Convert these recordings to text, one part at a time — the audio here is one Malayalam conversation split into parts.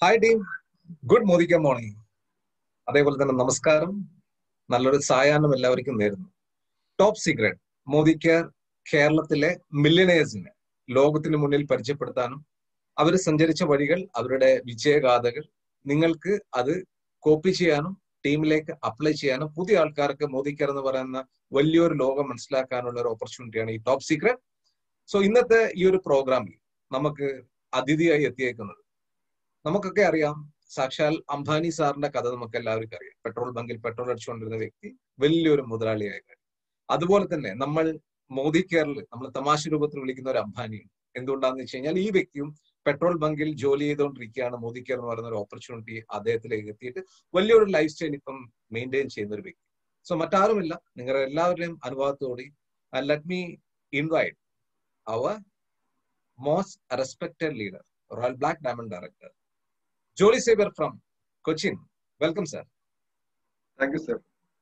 ഹായ് ടീം ഗുഡ് മോദിക്ക മോർണിംഗ് അതേപോലെ തന്നെ നമസ്കാരം നല്ലൊരു സായാഹ്നം എല്ലാവർക്കും നേരുന്നു ടോപ്പ് സീക്രട്ട് മോദിക്ക് കേരളത്തിലെ മില്യനേഴ്സിനെ ലോകത്തിന് മുന്നിൽ പരിചയപ്പെടുത്താനും അവർ സഞ്ചരിച്ച വഴികൾ അവരുടെ വിജയഗാഥകൾ നിങ്ങൾക്ക് അത് കോപ്പി ചെയ്യാനും ടീമിലേക്ക് അപ്ലൈ ചെയ്യാനും പുതിയ ആൾക്കാർക്ക് മോദിക്കർ എന്ന് പറയുന്ന വലിയൊരു ലോകം മനസ്സിലാക്കാനുള്ള ഒരു ഓപ്പർച്യൂണിറ്റിയാണ് ഈ ടോപ്പ് സീക്രട്ട് സോ ഇന്നത്തെ ഈ ഒരു പ്രോഗ്രാമിൽ നമുക്ക് അതിഥിയായി എത്തിയേക്കുന്നത് നമുക്കൊക്കെ അറിയാം സാക്ഷാൽ അംബാനി സാറിന്റെ കഥ നമുക്ക് എല്ലാവർക്കും അറിയാം പെട്രോൾ ബങ്കിൽ പെട്രോൾ അടിച്ചുകൊണ്ടിരുന്ന വ്യക്തി വലിയൊരു മുതലാളിയായ കാര്യം അതുപോലെ തന്നെ നമ്മൾ മോദി കെയറിൽ നമ്മൾ തമാശ രൂപത്തിൽ വിളിക്കുന്ന ഒരു അംബാനിയുണ്ട് എന്തുകൊണ്ടാന്ന് വെച്ച് കഴിഞ്ഞാൽ ഈ വ്യക്തിയും പെട്രോൾ ബങ്കിൽ ജോലി ചെയ്തുകൊണ്ടിരിക്കുകയാണ് മോദി കെയർ എന്ന് പറയുന്ന ഒരു ഓപ്പർച്യൂണിറ്റി അദ്ദേഹത്തിലേക്ക് എത്തിയിട്ട് വലിയൊരു ലൈഫ് സ്റ്റൈൽ ഇപ്പം മെയിൻറ്റെയിൻ ചെയ്യുന്ന ഒരു വ്യക്തി സോ മറ്റാരുമില്ല നിങ്ങളുടെ എല്ലാവരുടെയും അനുഭവത്തോടെ let me invite our most respected leader royal black diamond director Jolly Saber from Cochin welcome sir thank you sir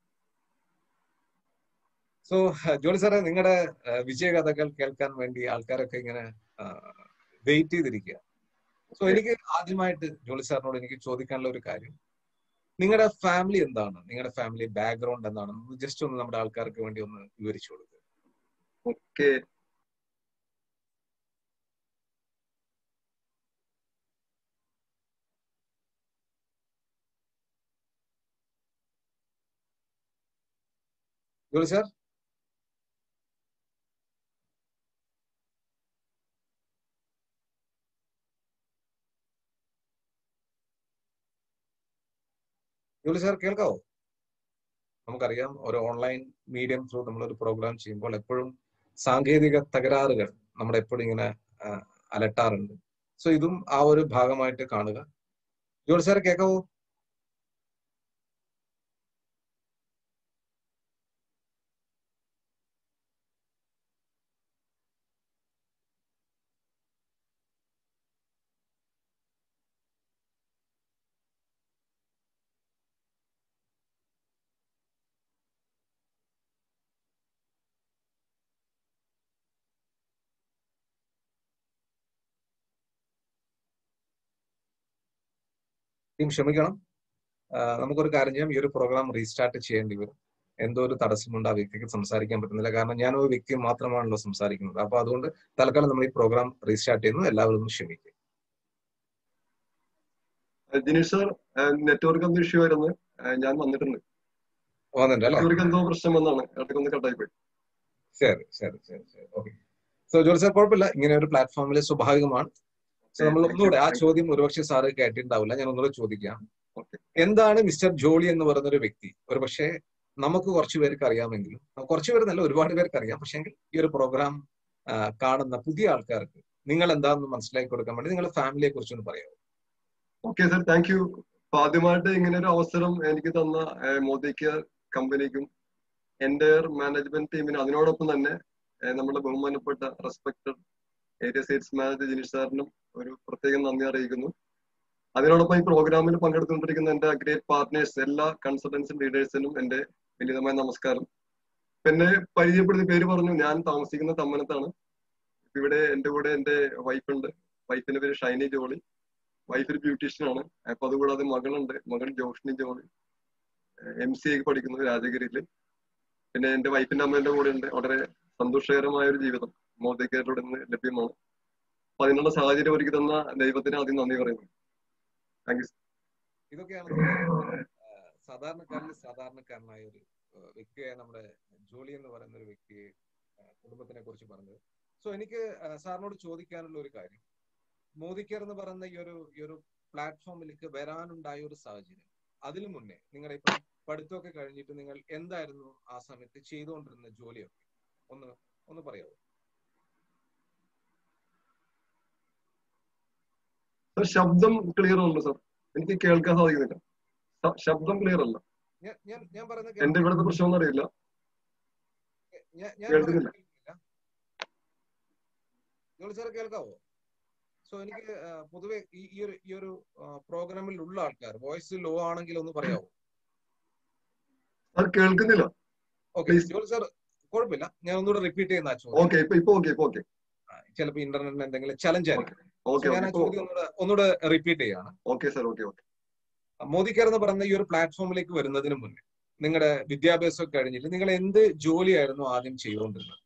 so Jolly സാറെ നിങ്ങളുടെ വിജയകഥകൾ കേൾക്കാൻ വേണ്ടി ആൾക്കാരൊക്കെ ഇങ്ങനെ വെയിറ്റ് ചെയ്തിരിക്കുക സോ എനിക്ക് ആദ്യമായിട്ട് ജോളി സാറിനോട് എനിക്ക് ചോദിക്കാനുള്ള ഒരു കാര്യം നിങ്ങളുടെ ഫാമിലി എന്താണ് നിങ്ങളുടെ ഫാമിലി ബാക്ക്ഗ്രൗണ്ട് എന്താണ് ജസ്റ്റ് ഒന്ന് നമ്മുടെ ആൾക്കാർക്ക് വേണ്ടി ഒന്ന് വിവരിച്ചു കൊടുക്കുക okay Jolly sir Jolly sir കേൾക്കാവോ നമുക്കറിയാം ഒരു ഓൺലൈൻ മീഡിയം ത്രൂ നമ്മളൊരു പ്രോഗ്രാം ചെയ്യുമ്പോൾ എപ്പോഴും സാങ്കേതിക തകരാറുകൾ നമ്മുടെ എപ്പോഴും ഇങ്ങനെ അലട്ടാറുണ്ട് സോ ഇതും ആ ഒരു ഭാഗമായിട്ട് കാണുക ജോലി സാർ കേൾക്കാവോ ടീം ക്ഷമിക്കണം നമുക്കൊരു കാര്യം ചെയ്യാം ഈ ഒരു പ്രോഗ്രാം റീസ്റ്റാർട്ട് ചെയ്യേണ്ടി വരും എന്തോ ഒരു തടസ്സമുണ്ട് ആ വ്യക്തിക്ക് സംസാരിക്കാൻ പറ്റുന്നില്ല കാരണം ഞാൻ ഒരു വ്യക്തി മാത്രമാണല്ലോ സംസാരിക്കുന്നത് അപ്പൊ അതുകൊണ്ട് തൽക്കാലം നമ്മൾ ഈ പ്രോഗ്രാം റീസ്റ്റാർട്ട് ചെയ്യുന്നു എല്ലാവരും ക്ഷമിക്കും ജിനീഷ് സാർ നെറ്റ്വർക്ക് എന്തോ ഇഷ്യൂ ആയിരുന്നു ഞാൻ വന്നിട്ടുണ്ട് വന്നിട്ടുണ്ട് അല്ലേ നെറ്റ്വർക്ക് എന്തോ പ്രശ്നം വന്നാണ് ഇടയ്ക്ക് ഒന്ന് കട്ടായി പോയി ശരി ശരി ശരി ശരി ഓക്കെ സോ ജോലി സാർ കുഴപ്പമില്ല ഇങ്ങനെ ഒരു പ്ലാറ്റ്ഫോമിൽ സ്വാഭാവികമാണ് സോ നമ്മൾ ഒന്നുകൂടെ ആ ചോദ്യം ഒരുപക്ഷെ സാറ് കേട്ടിട്ടുണ്ടാവില്ല ഞാൻ ഒന്നുകൂടെ ചോദിക്കാം എന്താണ് മിസ്റ്റർ ജോളി എന്ന് പറയുന്ന ഒരു വ്യക്തി ഒരുപക്ഷെ നമുക്ക് കുറച്ചു പേർക്ക് അറിയാമെങ്കിലും കുറച്ചു പേര് നല്ല ഒരുപാട് പേർക്ക് അറിയാം പക്ഷേ ഈ ഒരു പ്രോഗ്രാം കാണുന്ന പുതിയ ആൾക്കാർക്ക് നിങ്ങൾ എന്താണെന്ന് മനസ്സിലാക്കി കൊടുക്കാൻ വേണ്ടി നിങ്ങളുടെ ഫാമിലിയെ കുറിച്ചൊന്ന് പറയാമോ ഓക്കെ സർ താങ്ക് യു ആദ്യമായിട്ട് ഇങ്ങനെ ഒരു അവസരം എനിക്ക് തന്ന മോദിക്ക് കമ്പനിക്കും എൻ്റെ മാനേജ്മെന്റ് ടീമിന് അതിനോടൊപ്പം തന്നെ നമ്മുടെ ബഹുമാനപ്പെട്ട respected area sales manager Jineesh സാറിനും ഒരു പ്രത്യേകം നന്ദി അറിയിക്കുന്നു അതിനോടൊപ്പം ഈ പ്രോഗ്രാമിൽ പങ്കെടുത്തുകൊണ്ടിരിക്കുന്ന എന്റെ ഗ്രേറ്റ് പാർട്ട്നേഴ്സ് എല്ലാ കൺസൾട്ടൻസി ലീഡേഴ്സിനും എന്റെ വിനീതമായ നമസ്കാരം പിന്നെ പരിചയപ്പെടുത്തി പേര് പറഞ്ഞു ഞാൻ താമസിക്കുന്ന തമ്മനത്താണ് ഇവിടെ എന്റെ കൂടെ എന്റെ വൈഫ് ഉണ്ട് വൈഫിന്റെ പേര് ഷൈനി ജോളി വൈഫ് ഒരു ബ്യൂട്ടീഷ്യൻ ആണ് അപ്പൊ അതുകൂടാതെ മകളുണ്ട് മകൾ ജോഷ്ണി ജോളി എം സി ഐക്ക് പഠിക്കുന്നു രാജഗിരിയില് പിന്നെ എന്റെ വൈഫിന്റെ അമ്മേന്റെ കൂടെ ഉണ്ട് വളരെ സന്തോഷകരമായ ഒരു ജീവിതം മോദിക്കേറിലൂടെ നിന്ന് ലഭ്യമാണ് അപ്പൊ അതിനുള്ള സാഹചര്യം ഒരുക്കി തന്ന ദൈവത്തിന് ആദ്യം നന്ദി പറയുന്നു താങ്ക് യു ഇതൊക്കെയാണ് സാധാരണക്കാരിൽ സാധാരണക്കാരനായ ഒരു വ്യക്തിയായ നമ്മുടെ ജോലി എന്ന് പറയുന്ന ഒരു വ്യക്തിയെ കുടുംബത്തിനെ കുറിച്ച് പറഞ്ഞത് സോ എനിക്ക് സാറിനോട് ചോദിക്കാനുള്ള ഒരു കാര്യം മോദിക്കർ എന്ന് പറയുന്ന ഈ ഒരു ഈ ഒരു പ്ലാറ്റ്ഫോമിലേക്ക് വരാനുണ്ടായ ഒരു സാഹചര്യം അതിനു മുന്നേ നിങ്ങളുടെ ഇപ്പം പഠിത്തമൊക്കെ കഴിഞ്ഞിട്ട് നിങ്ങൾ എന്തായിരുന്നു ആ സമയത്ത് ചെയ്തുകൊണ്ടിരുന്ന ജോലിയൊക്കെ ഒന്ന് ഒന്ന് പറയാമോ സർ ശബ്ദം ക്ലിയർ ഉണ്ട് സർ എനിക്ക് കേൾക്കാൻ സാധിക്കുന്നില്ല ശബ്ദം ക്ലിയർ അല്ല ഞാൻ പറയുന്നത് എന്റെ ഇവിടുത്തെ പ്രശ്നം അറിയില്ല കേൾക്കുന്നില്ല ജോളി സാർ കേൾക്കാവോ സോ എനിക്ക് പൊതുവെ ഈ ഒരു ഈ ഒരു പ്രോഗ്രാമിൽ ഉള്ള ആൾക്കാർ വോയിസ് ലോ ആണെങ്കിൽ ഒന്ന് പറയാവോ സാർ കേൾക്കുന്നില്ല ഓക്കെ ജോളി സാർ കുഴപ്പമില്ല ഞാൻ ഒന്നുകൂടെ റിപ്പീറ്റ് ചെയ്യുന്ന ചോദ്യം ഓക്കെ ഇപ്പൊ ഇപ്പൊ ഓക്കെ ഇപ്പൊ ഓക്കെ ചിലപ്പോൾ ഇന്റർനെറ്റിന് എന്തെങ്കിലും ചലഞ്ച് ആയിരിക്കും ഓക്കെ So ഞാൻ ആ ചോദ്യം ഒന്നുകൂടെ ഒന്നുകൂടെ റിപ്പീറ്റ് ചെയ്യാണ് okay sir okay okay Modicare എന്ന് പറയുന്ന ഈ ഒരു പ്ലാറ്റ്ഫോമിലേക്ക് വരുന്നതിന് മുന്നേ നിങ്ങളുടെ വിദ്യാഭ്യാസം ഒക്കെ കഴിഞ്ഞിട്ട് നിങ്ങൾ എന്ത് ജോലിയായിരുന്നു ആദ്യം ചെയ്തുകൊണ്ടിരുന്നത്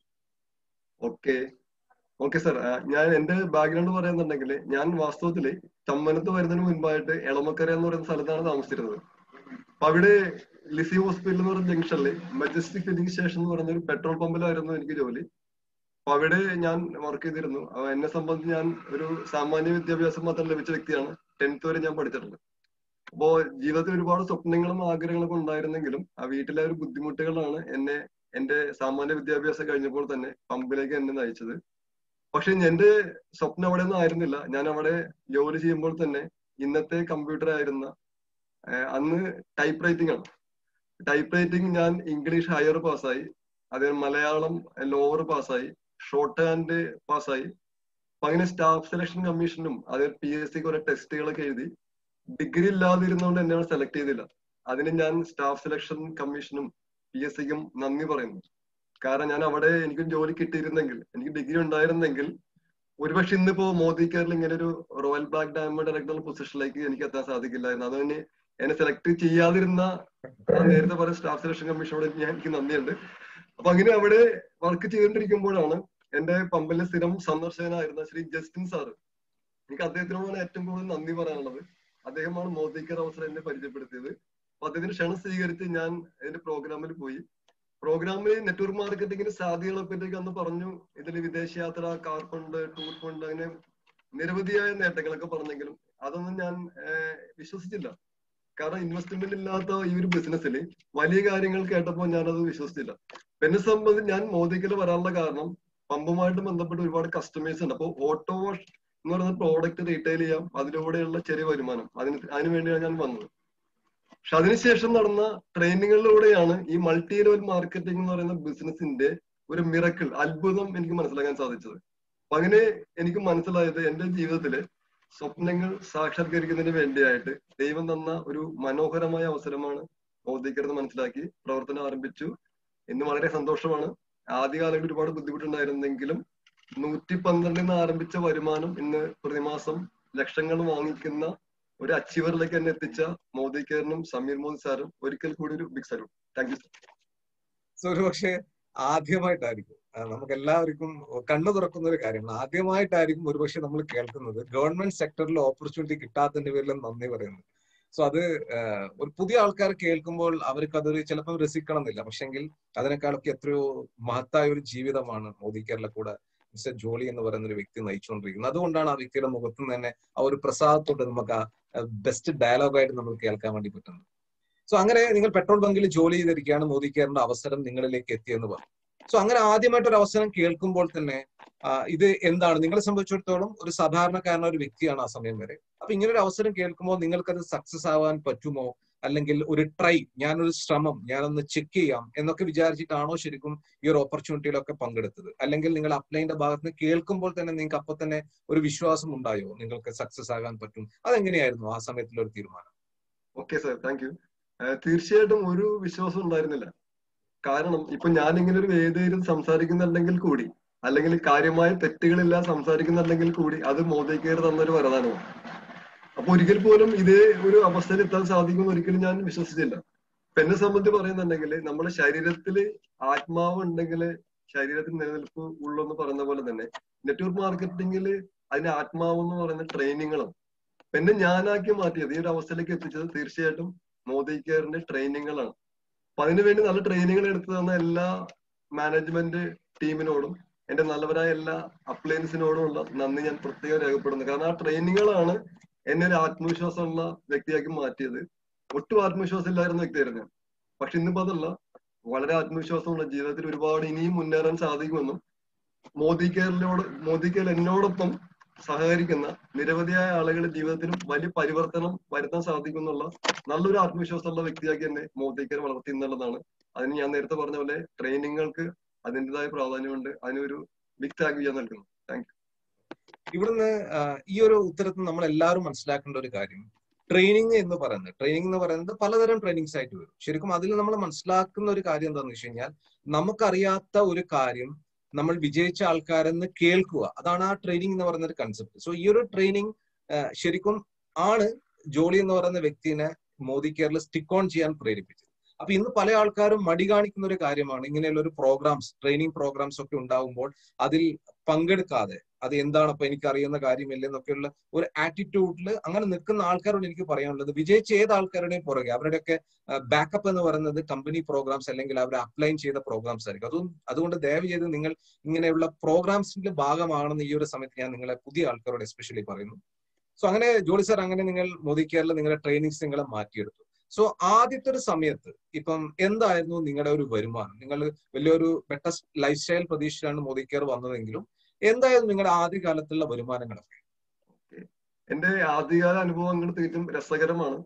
ഓക്കെ ഓക്കെ സാർ ഞാൻ എന്റെ ബാക്ക്ഗ്രൗണ്ട് പറയുന്നുണ്ടെങ്കിൽ ഞാൻ വാസ്തവത്തില് ചമ്മനത്ത് വരുന്നതിന് മുൻപായിട്ട് എളമക്കര എന്ന് പറയുന്ന സ്ഥലത്താണ് താമസിച്ചിരുന്നത് അപ്പൊ അവിടെ ലിസി ഹോസ്പിറ്റൽ എന്ന് പറയുന്ന ജംഗ്ഷനിൽ മജസ്റ്റിക് ഫില്ലിംഗ് സ്റ്റേഷൻ എന്ന് പറയുന്ന ഒരു പെട്രോൾ പമ്പിലായിരുന്നു എനിക്ക് ജോലി അപ്പൊ അവിടെ ഞാൻ വർക്ക് ചെയ്തിരുന്നു അപ്പൊ എന്നെ സംബന്ധിച്ച് ഞാൻ ഒരു സാമാന്യ വിദ്യാഭ്യാസം മാത്രം ലഭിച്ച വ്യക്തിയാണ് ടെൻത്ത് വരെ ഞാൻ പഠിച്ചിട്ടുണ്ട് അപ്പോ ജീവിതത്തിൽ ഒരുപാട് സ്വപ്നങ്ങളും ആഗ്രഹങ്ങളൊക്കെ ഉണ്ടായിരുന്നെങ്കിലും ആ വീട്ടിലെ ഒരു ബുദ്ധിമുട്ടുകളാണ് എന്നെ എന്റെ സാമാന്യ വിദ്യാഭ്യാസം കഴിഞ്ഞപ്പോൾ തന്നെ പമ്പിലേക്ക് എന്നെ നയിച്ചത് പക്ഷെ എന്റെ സ്വപ്നം അവിടെ ഒന്നും ആയിരുന്നില്ല ഞാൻ അവിടെ ജോലി ചെയ്യുമ്പോൾ തന്നെ ഇന്നത്തെ കമ്പ്യൂട്ടർ ആയിരുന്ന ഏഹ് അന്ന് ടൈപ്പ് റൈറ്റിംഗ് ആണ് ടൈപ്പ് റൈറ്റിംഗ് ഞാൻ ഇംഗ്ലീഷ് ഹയർ പാസ്സായി അതേ മലയാളം ലോവർ പാസ്സായി ഷോർട്ട് ഹാൻഡ് പാസ്സായി അപ്പൊ അങ്ങനെ സ്റ്റാഫ് സെലക്ഷൻ കമ്മീഷനും അതേ പി എസ് സി കുറെ ടെസ്റ്റുകളൊക്കെ എഴുതി ഡിഗ്രി ഇല്ലാതിരുന്നുകൊണ്ട് എന്നെ സെലക്ട് ചെയ്തില്ല അതിന് ഞാൻ സ്റ്റാഫ് സെലക്ഷൻ കമ്മീഷനും പി എസ് സിക്കും നന്ദി പറയുന്നു കാരണം ഞാൻ അവിടെ എനിക്ക് ജോലി കിട്ടിയിരുന്നെങ്കിൽ എനിക്ക് ഡിഗ്രി ഉണ്ടായിരുന്നെങ്കിൽ ഒരുപക്ഷെ ഇന്നിപ്പോ മോദി കെയറിൽ ഇങ്ങനെ ഒരു റോയൽ ബ്ലാക്ക് ഡയമണ്ട് ഡയറക്ടർ പൊസിഷനിലേക്ക് എനിക്ക് എത്താൻ സാധിക്കില്ലായിരുന്നു അതുതന്നെ എന്നെ സെലക്ട് ചെയ്യാതിരുന്ന ആ നേരത്തെ പറഞ്ഞ സ്റ്റാഫ് സെലക്ഷൻ കമ്മീഷനോട് ഞാൻ എനിക്ക് നന്ദിയുണ്ട് അപ്പൊ അങ്ങനെ അവിടെ വർക്ക് ചെയ്തുകൊണ്ടിരിക്കുമ്പോഴാണ് എന്റെ പമ്പിലെ സ്ഥിരം സന്ദർശകനായിരുന്ന ശ്രീ ജസ്റ്റിൻ സാറ് എനിക്ക് അദ്ദേഹത്തിനോടാണ് ഏറ്റവും കൂടുതൽ നന്ദി പറയാനുള്ളത് അദ്ദേഹമാണ് മോദി കെയർ അവസരം എന്നെ പരിചയപ്പെടുത്തിയത് അപ്പൊ അദ്ദേഹത്തിന് ക്ഷണം സ്വീകരിച്ച് ഞാൻ അതിന്റെ പ്രോഗ്രാമിൽ പോയി പ്രോഗ്രാമിൽ നെറ്റ്വർക്ക് മാർക്കറ്റിംഗിന് സാധ്യതകളെ പറ്റി അന്ന് പറഞ്ഞു ഇതിൽ വിദേശയാത്ര കാർ ഫണ്ട് ടൂർ ഫണ്ട് അങ്ങനെ നിരവധിയായ നേട്ടങ്ങളൊക്കെ പറഞ്ഞെങ്കിലും അതൊന്നും ഞാൻ ഏഹ്, വിശ്വസിച്ചില്ല കാരണം ഇൻവെസ്റ്റ്മെന്റ് ഇല്ലാത്ത ഈ ഒരു ബിസിനസ്സിൽ വലിയ കാര്യങ്ങൾ കേട്ടപ്പോൾ ഞാനത് വിശ്വസിച്ചില്ല അപ്പൊ എന്നെ സംബന്ധിച്ച് ഞാൻ മോദിക്കൽ വരാനുള്ള കാരണം പമ്പുമായിട്ട് ബന്ധപ്പെട്ട് ഒരുപാട് കസ്റ്റമേഴ്സ് ഉണ്ട് അപ്പോൾ ഓട്ടോ വാഷ് എന്ന് പറയുന്ന പ്രോഡക്റ്റ് റീറ്റെയിൽ ചെയ്യാം അതിലൂടെയുള്ള ചെറിയ വരുമാനം അതിന് അതിനു വേണ്ടിയാണ് ഞാൻ വന്നത് പക്ഷെ അതിനുശേഷം നടന്ന ട്രെയിനിങ്ങിലൂടെയാണ് ഈ മൾട്ടി ലെവൽ മാർക്കറ്റിംഗ് എന്ന് പറയുന്ന ബിസിനസിന്റെ ഒരു മിറക്കിൾ അത്ഭുതം എനിക്ക് മനസ്സിലാക്കാൻ സാധിച്ചത് അപ്പൊ അങ്ങനെ എനിക്ക് മനസ്സിലായത് എന്റെ ജീവിതത്തിലെ സ്വപ്നങ്ങൾ സാക്ഷാത്കരിക്കുന്നതിന് വേണ്ടിയായിട്ട് ദൈവം തന്ന ഒരു മനോഹരമായ അവസരമാണ് ബൗദ്ധികരെന്ന് മനസ്സിലാക്കി പ്രവർത്തനം ആരംഭിച്ചു ഇന്ന് വളരെ സന്തോഷമാണ് ആദ്യകാലങ്ങളിൽ ഒരുപാട് ബുദ്ധിമുട്ടുണ്ടായിരുന്നെങ്കിലും നൂറ്റി പന്ത്രണ്ടിൽ നിന്ന് ആരംഭിച്ച വരുമാനം ഇന്ന് പ്രതിമാസം ലക്ഷങ്ങൾ വാങ്ങിക്കുന്ന ഒരു അച്ചീവറിലേക്ക് എന്നെ എത്തിച്ച മോദി കെയറിനും സമീർ മോദി സാറും ഒരിക്കൽ കൂടി ഒരു big salute thank you so ഒരു പക്ഷേ ആദ്യമായിട്ടായിരിക്കും ആ, നമുക്ക് എല്ലാവർക്കും കണ്ണു തുറക്കുന്ന ഒരു കാര്യമാണ് ആദ്യമായിട്ടായിരിക്കും ഒരുപക്ഷെ നമ്മൾ കേൾക്കുന്നത് ഗവൺമെന്റ് സെക്ടറിൽ ഓപ്പർച്യൂണിറ്റി കിട്ടാത്തതിന്റെ പേരിൽ നന്ദി പറയുന്നത് സോ അത് ആ, ഒരു പുതിയ ആൾക്കാർ കേൾക്കുമ്പോൾ അവർക്ക് അതൊരു ചിലപ്പോൾ രസിക്കണം എന്നില്ല പക്ഷെങ്കിൽ അതിനേക്കാളൊക്കെ എത്രയോ മഹത്തായ ഒരു ജീവിതമാണ് മോദി കേരള കൂടെ മിസ്റ്റർ ജോളി എന്ന് പറയുന്ന ഒരു വ്യക്തി നയിച്ചുകൊണ്ടിരിക്കുന്നത് അതുകൊണ്ടാണ് ആ വ്യക്തിയുടെ മുഖത്ത് നിന്ന് തന്നെ ആ ഒരു പ്രസാദത്തോട്ട് നമുക്ക് ആ ബെസ്റ്റ് ഡയലോഗായിട്ട് നമ്മൾ കേൾക്കാൻ വേണ്ടി പറ്റുന്നത് സോ അങ്ങനെ നിങ്ങൾ പെട്രോൾ ബങ്കിൽ ജോലി ചെയ്തിരിക്കുകയാണ് മോദി കെയറിന്റെ അവസരം നിങ്ങളിലേക്ക് എത്തിയെന്ന് പറഞ്ഞു സോ അങ്ങനെ ആദ്യമായിട്ട് ഒരു അവസരം കേൾക്കുമ്പോൾ തന്നെ ആ, ഇത് എന്താണ് നിങ്ങളെ സംബന്ധിച്ചിടത്തോളം ഒരു സാധാരണക്കാരന ഒരു വ്യക്തിയാണ് ആ സമയം വരെ അപ്പൊ ഇങ്ങനെ ഒരു അവസരം കേൾക്കുമ്പോൾ നിങ്ങൾക്കത് സക്സസ് ആവാൻ പറ്റുമോ അല്ലെങ്കിൽ ഒരു ട്രൈ ഞാനൊരു ശ്രമം ഞാനൊന്ന് ചെക്ക് ചെയ്യാം എന്നൊക്കെ വിചാരിച്ചിട്ടാണോ ശരിക്കും ഈ ഒരു ഓപ്പർച്യൂണിറ്റിയിലൊക്കെ പങ്കെടുത്തത് അല്ലെങ്കിൽ നിങ്ങൾ അപ്ലൈന്റെ ഭാഗത്ത് നിന്ന് കേൾക്കുമ്പോൾ തന്നെ നിങ്ങൾക്ക് അപ്പൊ തന്നെ ഒരു വിശ്വാസം ഉണ്ടായോ നിങ്ങൾക്ക് സക്സസ് ആകാൻ പറ്റും അതെങ്ങനെയായിരുന്നു ആ സമയത്തുള്ള ഒരു തീരുമാനം ഓക്കെ സാർ താങ്ക് യു തീർച്ചയായിട്ടും ഒരു വിശ്വാസം ഉണ്ടായിരുന്നില്ല കാരണം ഇപ്പൊ ഞാൻ ഇങ്ങനെ ഒരു വേദിയിൽ സംസാരിക്കുന്നുണ്ടെങ്കിൽ കൂടി അല്ലെങ്കിൽ കാര്യമായ തെറ്റുകളില്ല സംസാരിക്കുന്നുണ്ടെങ്കിൽ കൂടി അത് മോദി കെയർ തന്നൊരു വരദാനമാണ് അപ്പൊ ഒരിക്കൽ പോലും ഇതേ ഒരു അവസ്ഥയിൽ എത്താൻ സാധിക്കുമെന്ന് ഒരിക്കലും ഞാൻ വിശ്വസിച്ചില്ല ഇപ്പൊ എന്നെ സംബന്ധിച്ച് പറയുന്നുണ്ടെങ്കിൽ നമ്മുടെ ശരീരത്തിൽ ആത്മാവ് ഉണ്ടെങ്കിൽ ശരീരത്തിൽ നിലനിൽപ്പ് ഉള്ളെന്ന് പറയുന്ന പോലെ തന്നെ നെറ്റ്വർക്ക് മാർക്കറ്റിംഗിൽ അതിന്റെ ആത്മാവ് എന്ന് പറയുന്ന ട്രെയിനിങ്ങുകളും എന്നെ ഞാനാക്കി മാറ്റിയത് ഈ ഒരു അവസ്ഥയിലേക്ക് എത്തിച്ചത് തീർച്ചയായിട്ടും മോദി കെയറിന്റെ ട്രെയിനിങ്ങുകളാണ് അപ്പൊ അതിനുവേണ്ടി നല്ല ട്രെയിനിങ്ങുകൾ എടുത്തു തന്ന എല്ലാ മാനേജ്മെന്റ് ടീമിനോടും എന്റെ നല്ലവരായ എല്ലാ അപ്ലയൻസിനോടുമുള്ള നന്ദി ഞാൻ പ്രത്യേകം രേഖപ്പെടുന്നു കാരണം ആ ട്രെയിനിങ്ങുകളാണ് എന്നെ ഒരു ആത്മവിശ്വാസമുള്ള വ്യക്തിയാക്കി മാറ്റിയത് ഒട്ടും ആത്മവിശ്വാസം ഇല്ലായിരുന്ന വ്യക്തിയായിരുന്നു ഞാൻ പക്ഷെ ഇന്നിപ്പോ അതല്ല വളരെ ആത്മവിശ്വാസമുള്ള ജീവിതത്തിൽ ഒരുപാട് ഇനിയും മുന്നേറാൻ സാധിക്കുമെന്നും മോദി കെയറിനോട് മോദി കെയർ എന്നോടൊപ്പം സഹകരിക്കുന്ന നിരവധിയായ ആളുകളുടെ ജീവിതത്തിലും വലിയ പരിവർത്തനം വരുത്താൻ സാധിക്കുമെന്നുള്ള നല്ലൊരു ആത്മവിശ്വാസമുള്ള വ്യക്തിയാക്കി എന്നെ മോദി കെയർ വളർത്തി എന്നുള്ളതാണ് അതിന് ഞാൻ നേരത്തെ പറഞ്ഞ പോലെ ട്രെയിനിങ്ങുകൾക്ക് അതിൻ്റെതായ പ്രാധാന്യമുണ്ട് അതിനൊരു ബിഗ് ടാഗ് ചെയ്യാൻ നൽകുന്നു താങ്ക് ഇവിടുന്ന് ആ, ഈ ഒരു ഉത്തരത്തിൽ നമ്മൾ എല്ലാവരും മനസ്സിലാക്കേണ്ട ഒരു കാര്യം ട്രെയിനിങ് എന്ന് പറയുന്നത് ട്രെയിനിങ് എന്ന് പറയുന്നത് പലതരം ട്രെയിനിങ്സ് ആയിട്ട് വരും ശരിക്കും അതിൽ നമ്മൾ മനസ്സിലാക്കുന്ന ഒരു കാര്യം എന്താണെന്ന് വെച്ച് കഴിഞ്ഞാൽ നമുക്കറിയാത്ത ഒരു കാര്യം നമ്മൾ വിജയിച്ച ആൾക്കാരെന്ന് കേൾക്കുക അതാണ് ആ ട്രെയിനിങ് എന്ന് പറയുന്ന ഒരു കൺസെപ്റ്റ് സോ ഈ ഒരു ട്രെയിനിങ് ശരിക്കും ആണ് ജോളി എന്ന് പറയുന്ന വ്യക്തിനെ മോദി കെയറിൽ സ്റ്റിക്ക് ഓൺ ചെയ്യാൻ പ്രേരിപ്പിച്ചത് അപ്പൊ ഇന്ന് പല ആൾക്കാരും മടി കാണിക്കുന്ന ഒരു കാര്യമാണ് ഇങ്ങനെയുള്ള ഒരു പ്രോഗ്രാംസ് ട്രെയിനിങ് പ്രോഗ്രാംസ് ഒക്കെ ഉണ്ടാവുമ്പോൾ അതിൽ പങ്കെടുക്കാതെ അത് എന്താണ് അപ്പൊ എനിക്ക് അറിയുന്ന കാര്യമില്ല എന്നൊക്കെയുള്ള ഒരു ആറ്റിറ്റ്യൂഡിൽ അങ്ങനെ നിൽക്കുന്ന ആൾക്കാരോട് എനിക്ക് പറയാനുള്ളത് വിജയിച്ച ഏത് ആൾക്കാരുടെയും പുറകെ അവരുടെയൊക്കെ ബാക്കപ്പ് എന്ന് പറയുന്നത് കമ്പനി പ്രോഗ്രാംസ് അല്ലെങ്കിൽ അവർ അപ്ലൈ ചെയ്ത പ്രോഗ്രാംസ് ആയിരിക്കും അതും അതുകൊണ്ട് ദയവ് ചെയ്ത് നിങ്ങൾ ഇങ്ങനെയുള്ള പ്രോഗ്രാംസിന്റെ ഭാഗമാണെന്ന് ഈ ഒരു സമയത്ത് ഞാൻ നിങ്ങളെ പുതിയ ആൾക്കാരോട് എസ്പെഷ്യലി പറയുന്നു സോ അങ്ങനെ ജോലി സാർ അങ്ങനെ നിങ്ങൾ മോദി കെയറിൽ നിങ്ങളുടെ ട്രെയിനിങ്സ് നിങ്ങളെ മാറ്റിയെടുത്തു സോ ആദ്യത്തെ ഒരു സമയത്ത് ഇപ്പം എന്തായിരുന്നു നിങ്ങളുടെ ഒരു വരുമാനം നിങ്ങൾ വലിയൊരു ബെറ്റർ ലൈഫ് സ്റ്റൈൽ പ്രതീക്ഷയിലാണ് മോദി കെയർ വന്നതെങ്കിലും എന്തായിരുന്നു നിങ്ങളുടെ ആദ്യകാലത്തുള്ള വരുമാനങ്ങളൊക്കെ എന്റെ ആദ്യകാല അനുഭവങ്ങൾ തികച്ചും രസകരമാണ്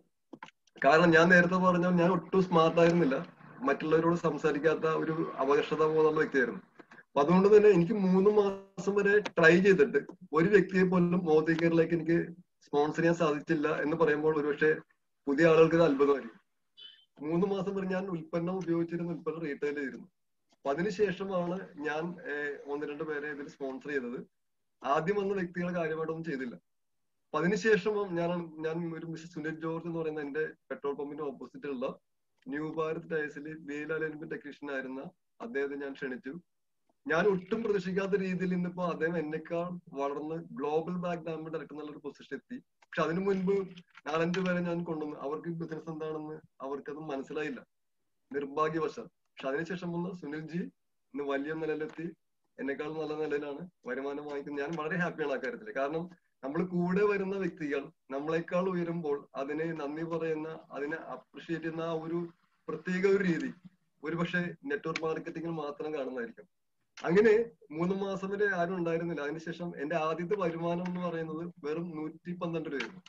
കാരണം ഞാൻ നേരത്തെ പറഞ്ഞ ഞാൻ ഒട്ടും സ്മാർട്ട് ആയിരുന്നില്ല മറ്റുള്ളവരോട് സംസാരിക്കാത്ത ഒരു അപകർഷത ബോധമുള്ള വ്യക്തിയായിരുന്നു അപ്പൊ അതുകൊണ്ട് തന്നെ എനിക്ക് മൂന്ന് മാസം വരെ ട്രൈ ചെയ്തിട്ട് ഒരു വ്യക്തിയെ പോലും മോദി കെയറിലേക്ക് എനിക്ക് സ്പോൺസർ ചെയ്യാൻ സാധിച്ചില്ല എന്ന് പറയുമ്പോൾ ഒരുപക്ഷെ പുതിയ ആളുകൾക്ക് ഇത് അത്ഭുതമായിരിക്കും മൂന്ന് മാസം വരെ ഞാൻ ഉൽപ്പന്നം ഉപയോഗിച്ചിരുന്ന ഉൽപ്പന്നം റീറ്റെയിൽ ചെയ്തിരുന്നു അപ്പൊ അതിനുശേഷമാണ് ഞാൻ ഒന്ന് രണ്ട് പേരെ ഇതിൽ സ്പോൺസർ ചെയ്തത് ആദ്യം വന്ന വ്യക്തികൾ കാര്യമായിട്ടൊന്നും ചെയ്തില്ല അപ്പൊ അതിനുശേഷം ഞാൻ ഞാൻ ഒരു മിസ്റ്റർ സുനിൽ ജോർജ് എന്ന് പറയുന്ന എന്റെ പെട്രോൾ പമ്പിന്റെ ഓപ്പോസിറ്റുള്ള ന്യൂ ഭാരത് ടയസിൽ വെയിൽ അലൈൻമെന്റ് ടെക്നീഷ്യൻ ആയിരുന്ന അദ്ദേഹത്തെ ഞാൻ ക്ഷണിച്ചു ഞാൻ ഒട്ടും പ്രതീക്ഷിക്കാത്ത രീതിയിൽ ഇന്നിപ്പോ അദ്ദേഹം എന്നെക്കാൾ വളർന്ന് ഗ്ലോബൽ ബാങ്ക് ഡാമിന്റെ ഡയറക്ടർ എന്നുള്ള ഒരു പൊസിഷൻ എത്തി പക്ഷെ അതിനു മുൻപ് നാലഞ്ചു പേരെ ഞാൻ കൊണ്ടുവന്നു അവർക്ക് ബിസിനസ് എന്താണെന്ന് അവർക്കത് മനസ്സിലായില്ല നിർഭാഗ്യവശാൽ പക്ഷെ അതിനുശേഷം വന്ന സുനിൽജി ഇന്ന് വലിയ നിലയിലെത്തി എന്നെക്കാൾ നല്ല നിലയിലാണ് വരുമാനം വാങ്ങിക്കുന്നത് ഞാൻ വളരെ ഹാപ്പിയാണ് ആ കാര്യത്തിൽ കാരണം നമ്മൾ കൂടെ വരുന്ന വ്യക്തികൾ നമ്മളെക്കാൾ ഉയരുമ്പോൾ അതിനെ നന്ദി പറയുന്ന അതിനെ അപ്രിഷിയേറ്റ് ചെയ്യുന്ന ആ ഒരു പ്രത്യേക ഒരു രീതി ഒരുപക്ഷെ നെറ്റ്വർക്ക് മാർക്കറ്റിംഗിൽ മാത്രം കാണുന്നതായിരിക്കും അങ്ങനെ മൂന്ന് മാസം വരെ ആരും ഉണ്ടായിരുന്നില്ല അതിനുശേഷം എന്റെ ആദ്യത്തെ വരുമാനം എന്ന് പറയുന്നത് വെറും നൂറ്റി പന്ത്രണ്ട് രൂപയായിരുന്നു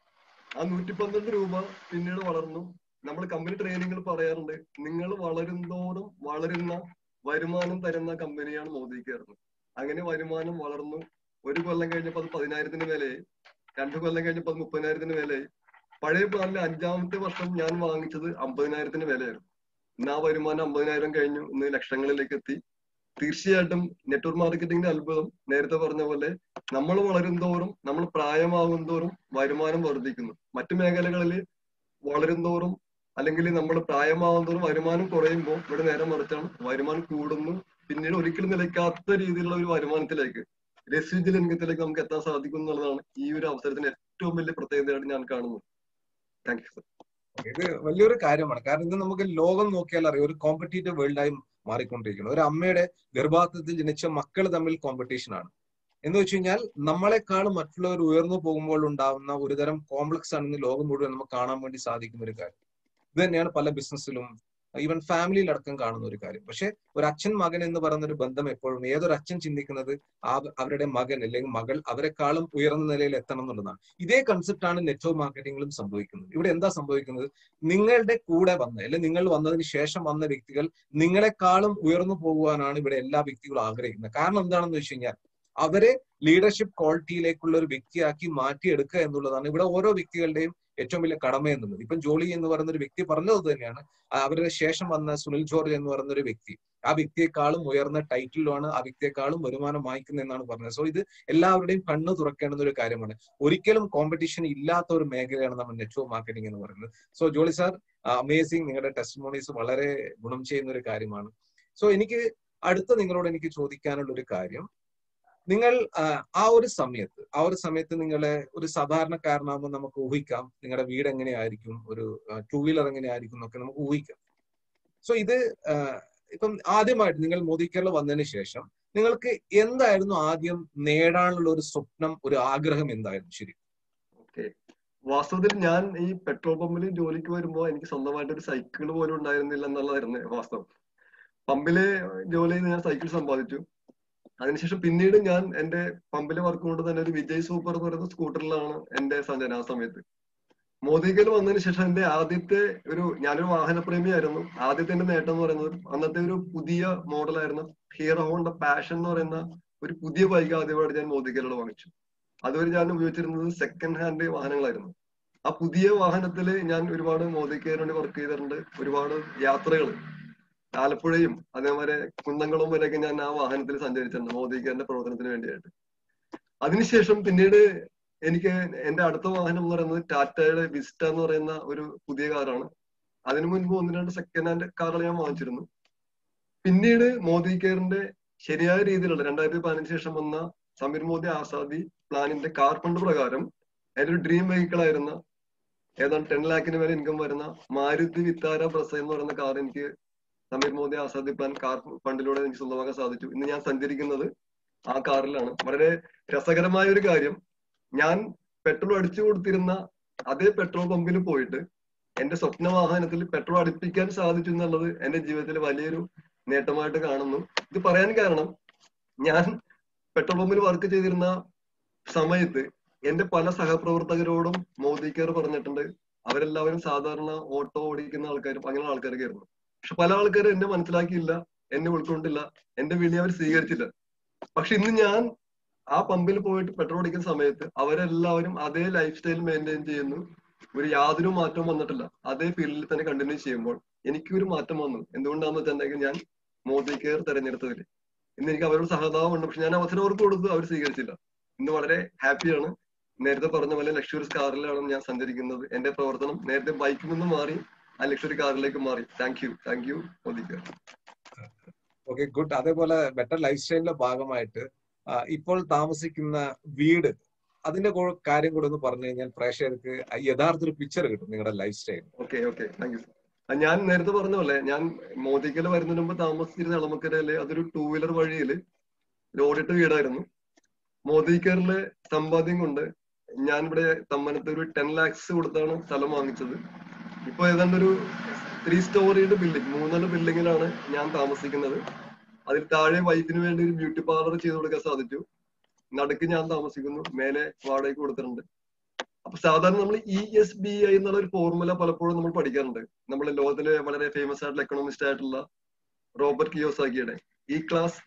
ആ നൂറ്റി പന്ത്രണ്ട് രൂപ പിന്നീട് വളർന്നു നമ്മൾ കമ്പനി ട്രെയിനിങ്ങിൽ പറയാറുണ്ട് നിങ്ങൾ വളരുന്തോറും വളരുന്ന വരുമാനം തരുന്ന കമ്പനിയാണ് മോദി കെയർന്ന് അങ്ങനെ വരുമാനം വളർന്നു ഒരു കൊല്ലം കഴിഞ്ഞപ്പോൾ അത് പതിനായിരത്തിന് മേലെയായി രണ്ടു കൊല്ലം കഴിഞ്ഞപ്പോൾ അത് മുപ്പതിനായിരത്തിന് മേലെയായി പഴയ പ്ലാനിലെ അഞ്ചാമത്തെ വർഷം ഞാൻ വാങ്ങിച്ചത് അമ്പതിനായിരത്തിന് മേലെയായിരുന്നു ഇന്ന് ആ വരുമാനം അമ്പതിനായിരം കഴിഞ്ഞു ഇന്ന് ലക്ഷങ്ങളിലേക്ക് എത്തി തീർച്ചയായിട്ടും നെറ്റ്വർക്ക് മാർക്കറ്റിംഗിന്റെ അത്ഭുതം നേരത്തെ പറഞ്ഞ പോലെ നമ്മൾ വളരും തോറും നമ്മൾ പ്രായമാകും തോറും വരുമാനം വർദ്ധിക്കുന്നു മറ്റു മേഖലകളിൽ വളരും തോറും അല്ലെങ്കിൽ നമ്മൾ പ്രായമാകും തോറും വരുമാനം കുറയുമ്പോൾ ഇവിടെ നേരെ മറിച്ചാണ് വരുമാനം കൂടുന്നു പിന്നീട് ഒരിക്കലും നിലയ്ക്കാത്ത രീതിയിലുള്ള ഒരു വരുമാനത്തിലേക്ക് രസീജ് രംഗത്തിലേക്ക് നമുക്ക് എത്താൻ സാധിക്കും എന്നുള്ളതാണ് ഈ ഒരു അവസരത്തിന് ഏറ്റവും വലിയ പ്രത്യേകതയായിട്ട് ഞാൻ കാണുന്നത് താങ്ക് യു സർ ഇത് വലിയൊരു കാര്യമാണ് കാരണം ഇത് നമുക്ക് ലോകം നോക്കിയാൽ അറിയാം ഒരു കോമ്പറ്റീറ്റീവ് വേൾഡായി മാറിക്കൊണ്ടിരിക്കുന്നു ഒരു അമ്മയുടെ ഗർഭാർത്ഥത്തിൽ ജനിച്ച മക്കൾ തമ്മിൽ കോമ്പറ്റീഷൻ ആണ് എന്ന് വെച്ച് കഴിഞ്ഞാൽ നമ്മളെക്കാളും മറ്റുള്ളവർ ഉയർന്നു പോകുമ്പോൾ ഉണ്ടാവുന്ന ഒരുതരം കോംപ്ലക്സ് ആണെന്ന് ലോകം മുഴുവൻ നമുക്ക് കാണാൻ വേണ്ടി സാധിക്കുന്ന ഒരു കാര്യം ഇത് തന്നെയാണ് പല ബിസിനസ്സിലും ഈവൻ ഫാമിലിയിലടക്കം കാണുന്ന ഒരു കാര്യം പക്ഷെ ഒരു അച്ഛൻ മകൻ എന്ന് പറയുന്ന ഒരു ബന്ധം എപ്പോഴും ഏതൊരു അച്ഛൻ ചിന്തിക്കുന്നത് ആ അവരുടെ മകൻ അല്ലെങ്കിൽ മകൾ അവരെക്കാളും ഉയർന്ന നിലയിൽ എത്തണം എന്നുള്ളതാണ് ഇതേ കൺസെപ്റ്റ് ആണ് നെറ്റ്വർക്ക് മാർക്കറ്റിംഗിലും സംഭവിക്കുന്നത് ഇവിടെ എന്താ സംഭവിക്കുന്നത് നിങ്ങളുടെ കൂടെ വന്ന അല്ലെങ്കിൽ നിങ്ങൾ വന്നതിന് ശേഷം വന്ന വ്യക്തികൾ നിങ്ങളെക്കാളും ഉയർന്നു പോകുവാനാണ് ഇവിടെ എല്ലാ വ്യക്തികളും ആഗ്രഹിക്കുന്നത് കാരണം എന്താണെന്ന് വെച്ച് കഴിഞ്ഞാൽ അവരെ ലീഡർഷിപ്പ് ക്വാളിറ്റിയിലേക്കുള്ള ഒരു വ്യക്തിയാക്കി മാറ്റിയെടുക്കുക എന്നുള്ളതാണ് ഇവിടെ ഓരോ വ്യക്തികളുടെയും ഏറ്റവും വലിയ കടമ എന്നുള്ളത് ഇപ്പം ജോളി എന്ന് പറയുന്ന ഒരു വ്യക്തി പറഞ്ഞത് തന്നെയാണ് അവരുടെ ശേഷം വന്ന സുനിൽ ജോർജ് എന്ന് പറയുന്ന ഒരു വ്യക്തി ആ വ്യക്തിയെക്കാളും ഉയർന്ന ടൈറ്റിലാണ് ആ വ്യക്തിയെക്കാളും വരുമാനം വാങ്ങിക്കുന്നത് എന്നാണ് പറഞ്ഞത് സോ ഇത് എല്ലാവരുടെയും കണ്ണ് തുറക്കേണ്ടുന്ന ഒരു കാര്യമാണ് ഒരിക്കലും കോമ്പറ്റീഷൻ ഇല്ലാത്ത ഒരു മേഖലയാണ് നമ്മൾ നെറ്റ്വർക്ക് മാർക്കറ്റിംഗ് എന്ന് പറയുന്നത് സോ ജോളി സാർ അമേസിങ് നിങ്ങളുടെ ടെസ്റ്റിമോണീസ് വളരെ ഗുണം ചെയ്യുന്ന ഒരു കാര്യമാണ് സോ എനിക്ക് അടുത്ത നിങ്ങളോട് എനിക്ക് ചോദിക്കാനുള്ള ഒരു കാര്യം നിങ്ങൾ ആ ഒരു സമയത്ത് ആ ഒരു സമയത്ത് നിങ്ങളെ ഒരു സാധാരണക്കാരനാകുമ്പോൾ നമുക്ക് ഊഹിക്കാം നിങ്ങളുടെ വീട് എങ്ങനെയായിരിക്കും ഒരു ടൂ വീലർ എങ്ങനെയായിരിക്കും എന്നൊക്കെ നമുക്ക് ഊഹിക്കാം സോ ഇത് ഇപ്പം ആദ്യമായിട്ട് നിങ്ങൾ മോദി കേരള വന്നതിന് ശേഷം നിങ്ങൾക്ക് എന്തായിരുന്നു ആദ്യം നേടാനുള്ള ഒരു സ്വപ്നം ഒരു ആഗ്രഹം എന്തായിരുന്നു ശരി ഓക്കെ വാസ്തവത്തിൽ ഞാൻ ഈ പെട്രോൾ പമ്പിൽ ജോലിക്ക് വരുമ്പോൾ എനിക്ക് സ്വന്തമായിട്ട് ഒരു സൈക്കിൾ പോലും ഉണ്ടായിരുന്നില്ല എന്നുള്ളതായിരുന്നു വാസ്തവം പമ്പിലെ ജോലി ചെയ്ത് ഞാൻ സൈക്കിൾ സമ്പാദിച്ചു അതിനുശേഷം പിന്നീട് ഞാൻ എന്റെ പമ്പിലെ വർക്ക് കൊണ്ട് തന്നെ ഒരു വിജയ് സൂപ്പർ എന്ന് പറയുന്ന സ്കൂട്ടറിലാണ് എന്റെ സഞ്ചാരം ആ സമയത്ത് മോദിക്കൽ വന്നതിന് ശേഷം എന്റെ ആദ്യത്തെ ഒരു ഞാനൊരു വാഹനപ്രേമിയായിരുന്നു ആദ്യത്തെ എന്റെ നേട്ടം എന്ന് പറയുന്നത് അന്നത്തെ ഒരു പുതിയ മോഡലായിരുന്ന ഹീറോ ഹോണ്ട പാഷൻ എന്ന് പറയുന്ന ഒരു പുതിയ ബൈക്ക് ആദ്യമായിട്ട് ഞാൻ മോദിക്കലോട് വാങ്ങിച്ചു അതുവരെ ഞാൻ ഉപയോഗിച്ചിരുന്നത് സെക്കൻഡ് ഹാൻഡ് വാഹനങ്ങളായിരുന്നു ആ പുതിയ വാഹനത്തിൽ ഞാൻ ഒരുപാട് മോദിക്കലിന് വേണ്ടി വർക്ക് ചെയ്തിട്ടുണ്ട് ഒരുപാട് യാത്രകൾ ആലപ്പുഴയും അതേപോലെ കുന്നംകുളം വരെയൊക്കെ ഞാൻ ആ വാഹനത്തിൽ സഞ്ചരിച്ചിട്ടുണ്ട് മോദിക്കാരന്റെ പ്രവർത്തനത്തിന് വേണ്ടിയായിട്ട് അതിനുശേഷം പിന്നീട് എനിക്ക് എന്റെ അടുത്ത വാഹനം എന്ന് പറയുന്നത് ടാറ്റയുടെ വിസ്റ്റ എന്ന് പറയുന്ന ഒരു പുതിയ കാറാണ് അതിനു മുൻപ് ഒന്ന് രണ്ട് സെക്കൻഡ് ഹാൻഡ് കാറുകൾ ഞാൻ വാങ്ങിച്ചിരുന്നു പിന്നീട് മോദി കെയറിന്റെ ശരിയായ രീതിയിലുള്ള രണ്ടായിരത്തി പതിനഞ്ച് ശേഷം വന്ന സമീർ മോദി ആസാദി പ്ലാനിന്റെ കാർ ഫണ്ട് പ്രകാരം എൻ്റെ ഒരു ഡ്രീം വെഹിക്കിൾ ആയിരുന്ന ഏതാണ്ട് ടെൻ ലാഖിന് വരെ ഇൻകം വരുന്ന മാരുതി വിത്താര പ്രസ എന്ന് പറയുന്ന കാർ എനിക്ക് സമീർ മോദി ആസാദി പ്ലാൻ കാർ ഫണ്ടിലൂടെ എനിക്ക് സ്വന്തമാക്കാൻ സാധിച്ചു ഇന്ന് ഞാൻ സഞ്ചരിക്കുന്നത് ആ കാറിലാണ് വളരെ രസകരമായ ഒരു കാര്യം ഞാൻ പെട്രോൾ അടിച്ചു കൊടുത്തിരുന്ന അതേ പെട്രോൾ പമ്പിൽ പോയിട്ട് എന്റെ സ്വപ്ന വാഹനത്തിൽ പെട്രോൾ അടുപ്പിക്കാൻ സാധിച്ചു എന്നുള്ളത് എന്റെ ജീവിതത്തിൽ വലിയൊരു നേട്ടമായിട്ട് കാണുന്നു ഇത് പറയാൻ കാരണം ഞാൻ പെട്രോൾ പമ്പിൽ വർക്ക് ചെയ്തിരുന്ന സമയത്ത് എന്റെ പല സഹപ്രവർത്തകരോടും മോദി കെയർ പറഞ്ഞിട്ടുണ്ട് അവരെല്ലാവരും സാധാരണ ഓട്ടോ ഓടിക്കുന്ന ആൾക്കാരും അങ്ങനെയുള്ള ആൾക്കാരൊക്കെ ആയിരുന്നു പക്ഷെ പല ആൾക്കാരും എന്നെ മനസ്സിലാക്കിയില്ല എന്നെ ഉൾക്കൊണ്ടില്ല എന്റെ വിളി അവർ സ്വീകരിച്ചില്ല പക്ഷെ ഇന്ന് ഞാൻ ആ പമ്പിൽ പോയിട്ട് പെട്രോൾ അടിക്കുന്ന സമയത്ത് അവരെല്ലാവരും അതേ ലൈഫ് സ്റ്റൈൽ മെയിൻറ്റെയിൻ ചെയ്യുന്നു ഒരു യാതൊരു മാറ്റവും വന്നിട്ടില്ല അതേ ഫീൽഡിൽ തന്നെ കണ്ടിന്യൂ ചെയ്യുമ്പോൾ എനിക്ക് ഒരു മാറ്റം വന്നു എന്തുകൊണ്ടാന്ന് വെച്ചിട്ടുണ്ടെങ്കിൽ ഞാൻ മോദി കെയർ തെരഞ്ഞെടുത്തതിൽ ഇന്ന് എനിക്ക് അവരോട് സഹതാപമുണ്ട് പക്ഷെ ഞാൻ അവസരം അവർക്ക് കൊടുത്തു അവർ സ്വീകരിച്ചില്ല ഇന്ന് വളരെ ഹാപ്പിയാണ് നേരത്തെ പറഞ്ഞ പോലെ ലക്ഷറി കാറിലാണ് ഞാൻ സഞ്ചരിക്കുന്നത് എന്റെ പ്രവർത്തനം നേരത്തെ ബൈക്കിൽ നിന്ന് മാറി ആ ലക്ഷറി കാറിലേക്ക് മാറി thank you thank you Modicare okay good അതേപോലെ ബെറ്റർ ലൈഫ് സ്റ്റൈലിന്റെ ഭാഗമായിട്ട് ഇപ്പോൾ താമസിക്കുന്ന വീട് അതിന്റെ കാര്യം കൂടെ ഒന്ന് പറഞ്ഞു കഴിഞ്ഞാൽ പ്രേക്ഷകർക്ക് യഥാർത്ഥ ഒരു പിക്ചർ കിട്ടും നിങ്ങളുടെ lifestyle okay okay thank you ഞാൻ നേരത്തെ പറഞ്ഞ പോലെ ഞാൻ മോദിക്കൽ വരുന്നതിന് മുമ്പ് താമസിച്ചിരുന്ന എളമക്കരയില് അതൊരു ടൂ വീലർ വഴിയില് ലോഡിട്ട് വീടായിരുന്നു മോദിക്കറിലെ സമ്പാദ്യം കൊണ്ട് ഞാൻ ഇവിടെ തമ്മനത്ത് ഒരു ടെൻ ലാക്സ് കൊടുത്താണ് സ്ഥലം വാങ്ങിച്ചത് ഇപ്പൊ ഏതാണ്ട് ഒരു ത്രീ സ്റ്റോറിയുടെ ബിൽഡിംഗ് മൂന്നാല് ബിൽഡിങ്ങിലാണ് ഞാൻ താമസിക്കുന്നത് അതിൽ താഴെ വൈഫിന് വേണ്ടി ഒരു ബ്യൂട്ടി പാർലർ ചെയ്തു കൊടുക്കാൻ സാധിച്ചു നടുക്ക് ഞാൻ താമസിക്കുന്നു മേലെ വാടകയ്ക്ക് കൊടുത്തിട്ടുണ്ട് അപ്പൊ സാധാരണ നമ്മൾ ഇ എസ് ബി ഐ എന്നുള്ള ഒരു ഫോർമുല പലപ്പോഴും നമ്മൾ പഠിക്കാറുണ്ട് നമ്മൾ ലോകത്തിലെ വളരെ ഫേമസ് ആയിട്ടുള്ള എക്കണോമിസ്റ്റ് ആയിട്ടുള്ള റോബർട്ട് കിയോസാക്കിയുടെ ഇ ക്ലാസ്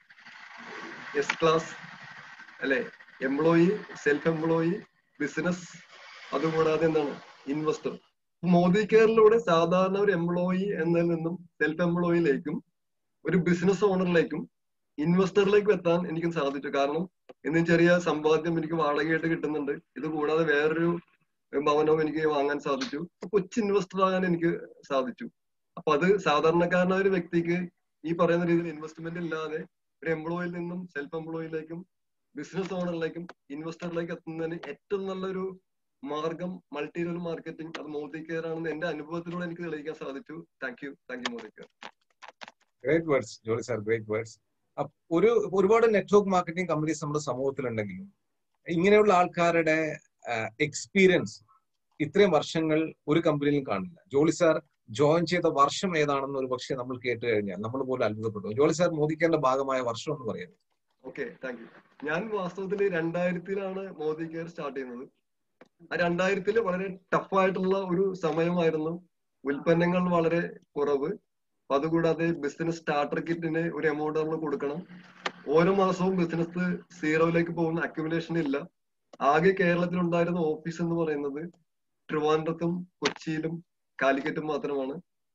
എസ് ക്ലാസ് അല്ലെ എംപ്ലോയി സെൽഫ് എംപ്ലോയി ബിസിനസ് അതുകൂടാതെ എന്താണ് ഇൻവെസ്റ്റർ മോദി കെയറിലൂടെ സാധാരണ ഒരു എംപ്ലോയി എന്നതിൽ നിന്നും സെൽഫ് എംപ്ലോയിയിലേക്കും ഒരു ബിസിനസ് ഓണറിലേക്കും ഇൻവെസ്റ്ററിലേക്കും എത്താൻ എനിക്ക് സാധിച്ചു കാരണം ഇന്നും ചെറിയ സമ്പാദ്യം എനിക്ക് വാടകയായിട്ട് കിട്ടുന്നുണ്ട് ഇത് കൂടാതെ വേറൊരു ഭവനവും എനിക്ക് വാങ്ങാൻ സാധിച്ചു കൊച്ചു ഇൻവെസ്റ്റർ ആകാൻ എനിക്ക് സാധിച്ചു അപ്പൊ അത് സാധാരണക്കാരനായ ഒരു വ്യക്തിക്ക് ഈ പറയുന്ന രീതിയിൽ ഇൻവെസ്റ്റ്മെന്റ് ഇല്ലാതെ ഒരു എംപ്ലോയിൽ നിന്നും സെൽഫ് എംപ്ലോയിയിലേക്കും ബിസിനസ് ഓണറിലേക്കും ഇൻവെസ്റ്ററിലേക്ക് എത്തുന്നതിന് ഏറ്റവും നല്ലൊരു മാർഗം മൾട്ടി ലെവൽ മാർക്കറ്റിംഗ് അത് മോദി കെയർ ആണെന്ന് എന്റെ അനുഭവത്തിലൂടെ എനിക്ക് തെളിയിക്കാൻ സാധിച്ചു thank you thank you Modicare great words Jolly sir great words ഒരു ഒരുപാട് നെറ്റ്വർക്ക് മാർക്കറ്റിംഗ് കമ്പനീസ് നമ്മുടെ സമൂഹത്തിലുണ്ടെങ്കിലും ഇങ്ങനെയുള്ള ആൾക്കാരുടെ എക്സ്പീരിയൻസ് ഇത്രയും വർഷങ്ങൾ ഒരു കമ്പനിയിലും കാണില്ല ജോളി സാർ ജോയിൻ ചെയ്ത വർഷം ഏതാണെന്ന് ഒരു പക്ഷേ നമ്മൾ കേട്ട് കഴിഞ്ഞാൽ നമ്മൾ പോലും അത്ഭുതപ്പെട്ടു ജോളി സാർ മോദിക്കേണ്ട ഭാഗമായ വർഷം എന്ന് പറയുന്നത് ഓക്കെ താങ്ക് യു ഞാൻ വാസ്തവത്തിൽ രണ്ടായിരത്തിലാണ് മോദി കെയർ സ്റ്റാർട്ട് ചെയ്യുന്നത് ആ രണ്ടായിരത്തില് വളരെ ടഫായിട്ടുള്ള ഒരു സമയമായിരുന്നു ഉൽപ്പന്നങ്ങൾ വളരെ കുറവ് അതുകൂടാതെ ബിസിനസ് സ്റ്റാർട്ടർ കിറ്റിന് ഒരു എമൗണ്ട് നമ്മൾ കൊടുക്കണം ഓരോ മാസവും ബിസിനസ് സീറോയിലേക്ക് പോകുന്ന അക്യുമുലേഷൻ ഇല്ല ആകെ കേരളത്തിൽ ഉണ്ടായിരുന്ന ഓഫീസ് എന്ന് പറയുന്നത് ട്രിവാൻഡ്രത്തും കൊച്ചിയിലും കാലിക്കറ്റും മാത്രമാണ്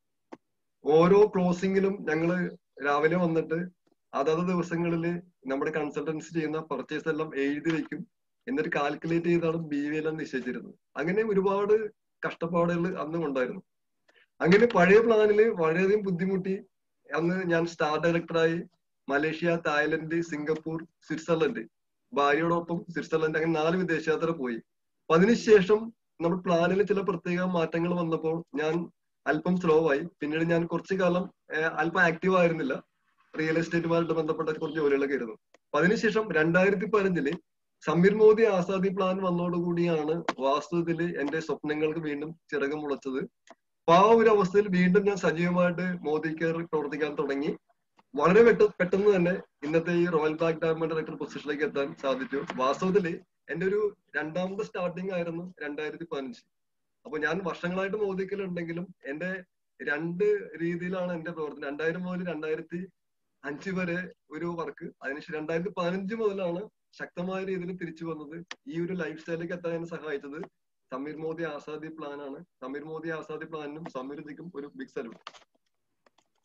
ഓരോ ക്ലോസിംഗിലും ഞങ്ങള് രാവിലെ വന്നിട്ട് അതത് ദിവസങ്ങളിൽ നമ്മുടെ കൺസൾട്ടൻസി ചെയ്യുന്ന പർച്ചേസ് എല്ലാം എഴുതി വെക്കും എന്നിട്ട് കാൽക്കുലേറ്റ് ചെയ്താണ് ബി വി എല്ലാം നിശ്ചയിച്ചിരുന്നത് അങ്ങനെ ഒരുപാട് കഷ്ടപ്പാടുകൾ അന്നും ഉണ്ടായിരുന്നു അങ്ങനെ പഴയ പ്ലാനില് വളരെയധികം ബുദ്ധിമുട്ടി അന്ന് ഞാൻ സ്റ്റാർ ഡയറക്ടറായി മലേഷ്യ തായ്ലൻഡ് സിംഗപ്പൂർ സ്വിറ്റ്സർലൻഡ് ഭാര്യയോടൊപ്പം സ്വിറ്റ്സർലൻഡ് അങ്ങനെ നാല് വിദേശയാത്ര പോയി അപ്പൊ അതിനുശേഷം നമ്മുടെ പ്ലാനിൽ ചില പ്രത്യേക മാറ്റങ്ങൾ വന്നപ്പോൾ ഞാൻ അല്പം സ്ലോ ആയി പിന്നീട് ഞാൻ കുറച്ചു കാലം അല്പം ആക്റ്റീവ് ആയിരുന്നില്ല റിയൽ എസ്റ്റേറ്റുമായിട്ട് ബന്ധപ്പെട്ട കുറച്ച് ജോലികളൊക്കെ ആയിരുന്നു അപ്പൊ അതിനുശേഷം രണ്ടായിരത്തി പതിനഞ്ചില് സമീർ മോദി ആസാദി പ്ലാൻ വന്നതോടുകൂടിയാണ് വാസ്തവത്തില് എന്റെ സ്വപ്നങ്ങൾക്ക് വീണ്ടും ചിറകം മുളച്ചത് അപ്പൊ ആ ഒരു അവസ്ഥയിൽ വീണ്ടും ഞാൻ സജീവമായിട്ട് മോദി കെയർ പ്രവർത്തിക്കാൻ തുടങ്ങി വളരെ പെട്ട പെട്ടെന്ന് തന്നെ ഇന്നത്തെ ഈ റോയൽ ബാങ്ക് ഡയമണ്ട് ഡയറക്ടർ പൊസിഷനിലേക്ക് എത്താൻ സാധിച്ചു വാസ്തവത്തില് എന്റെ ഒരു രണ്ടാമത്തെ സ്റ്റാർട്ടിംഗ് ആയിരുന്നു രണ്ടായിരത്തി പതിനഞ്ച് അപ്പൊ ഞാൻ വർഷങ്ങളായിട്ട് മോദിക്കൽ ഉണ്ടെങ്കിലും എന്റെ രണ്ട് രീതിയിലാണ് എന്റെ പ്രവർത്തനം രണ്ടായിരം മുതൽ രണ്ടായിരത്തി അഞ്ച് വരെ ഒരു വർക്ക് അതിനുശേഷം രണ്ടായിരത്തി പതിനഞ്ച് മുതലാണ് ശക്തമായ രീതിയിൽ തിരിച്ചു വന്നത് ഈ ഒരു ലൈഫ് സ്റ്റൈലിലേക്ക് എത്താൻ എന്നെ സഹായിച്ചത് സമീർ മോദി ആസാദി പ്ലാൻ ആണ് സമീർ മോദി ആസാദി പ്ലാനിനും സമീർജിക്കും ഒരു ബിഗ് സല്യൂട്ട്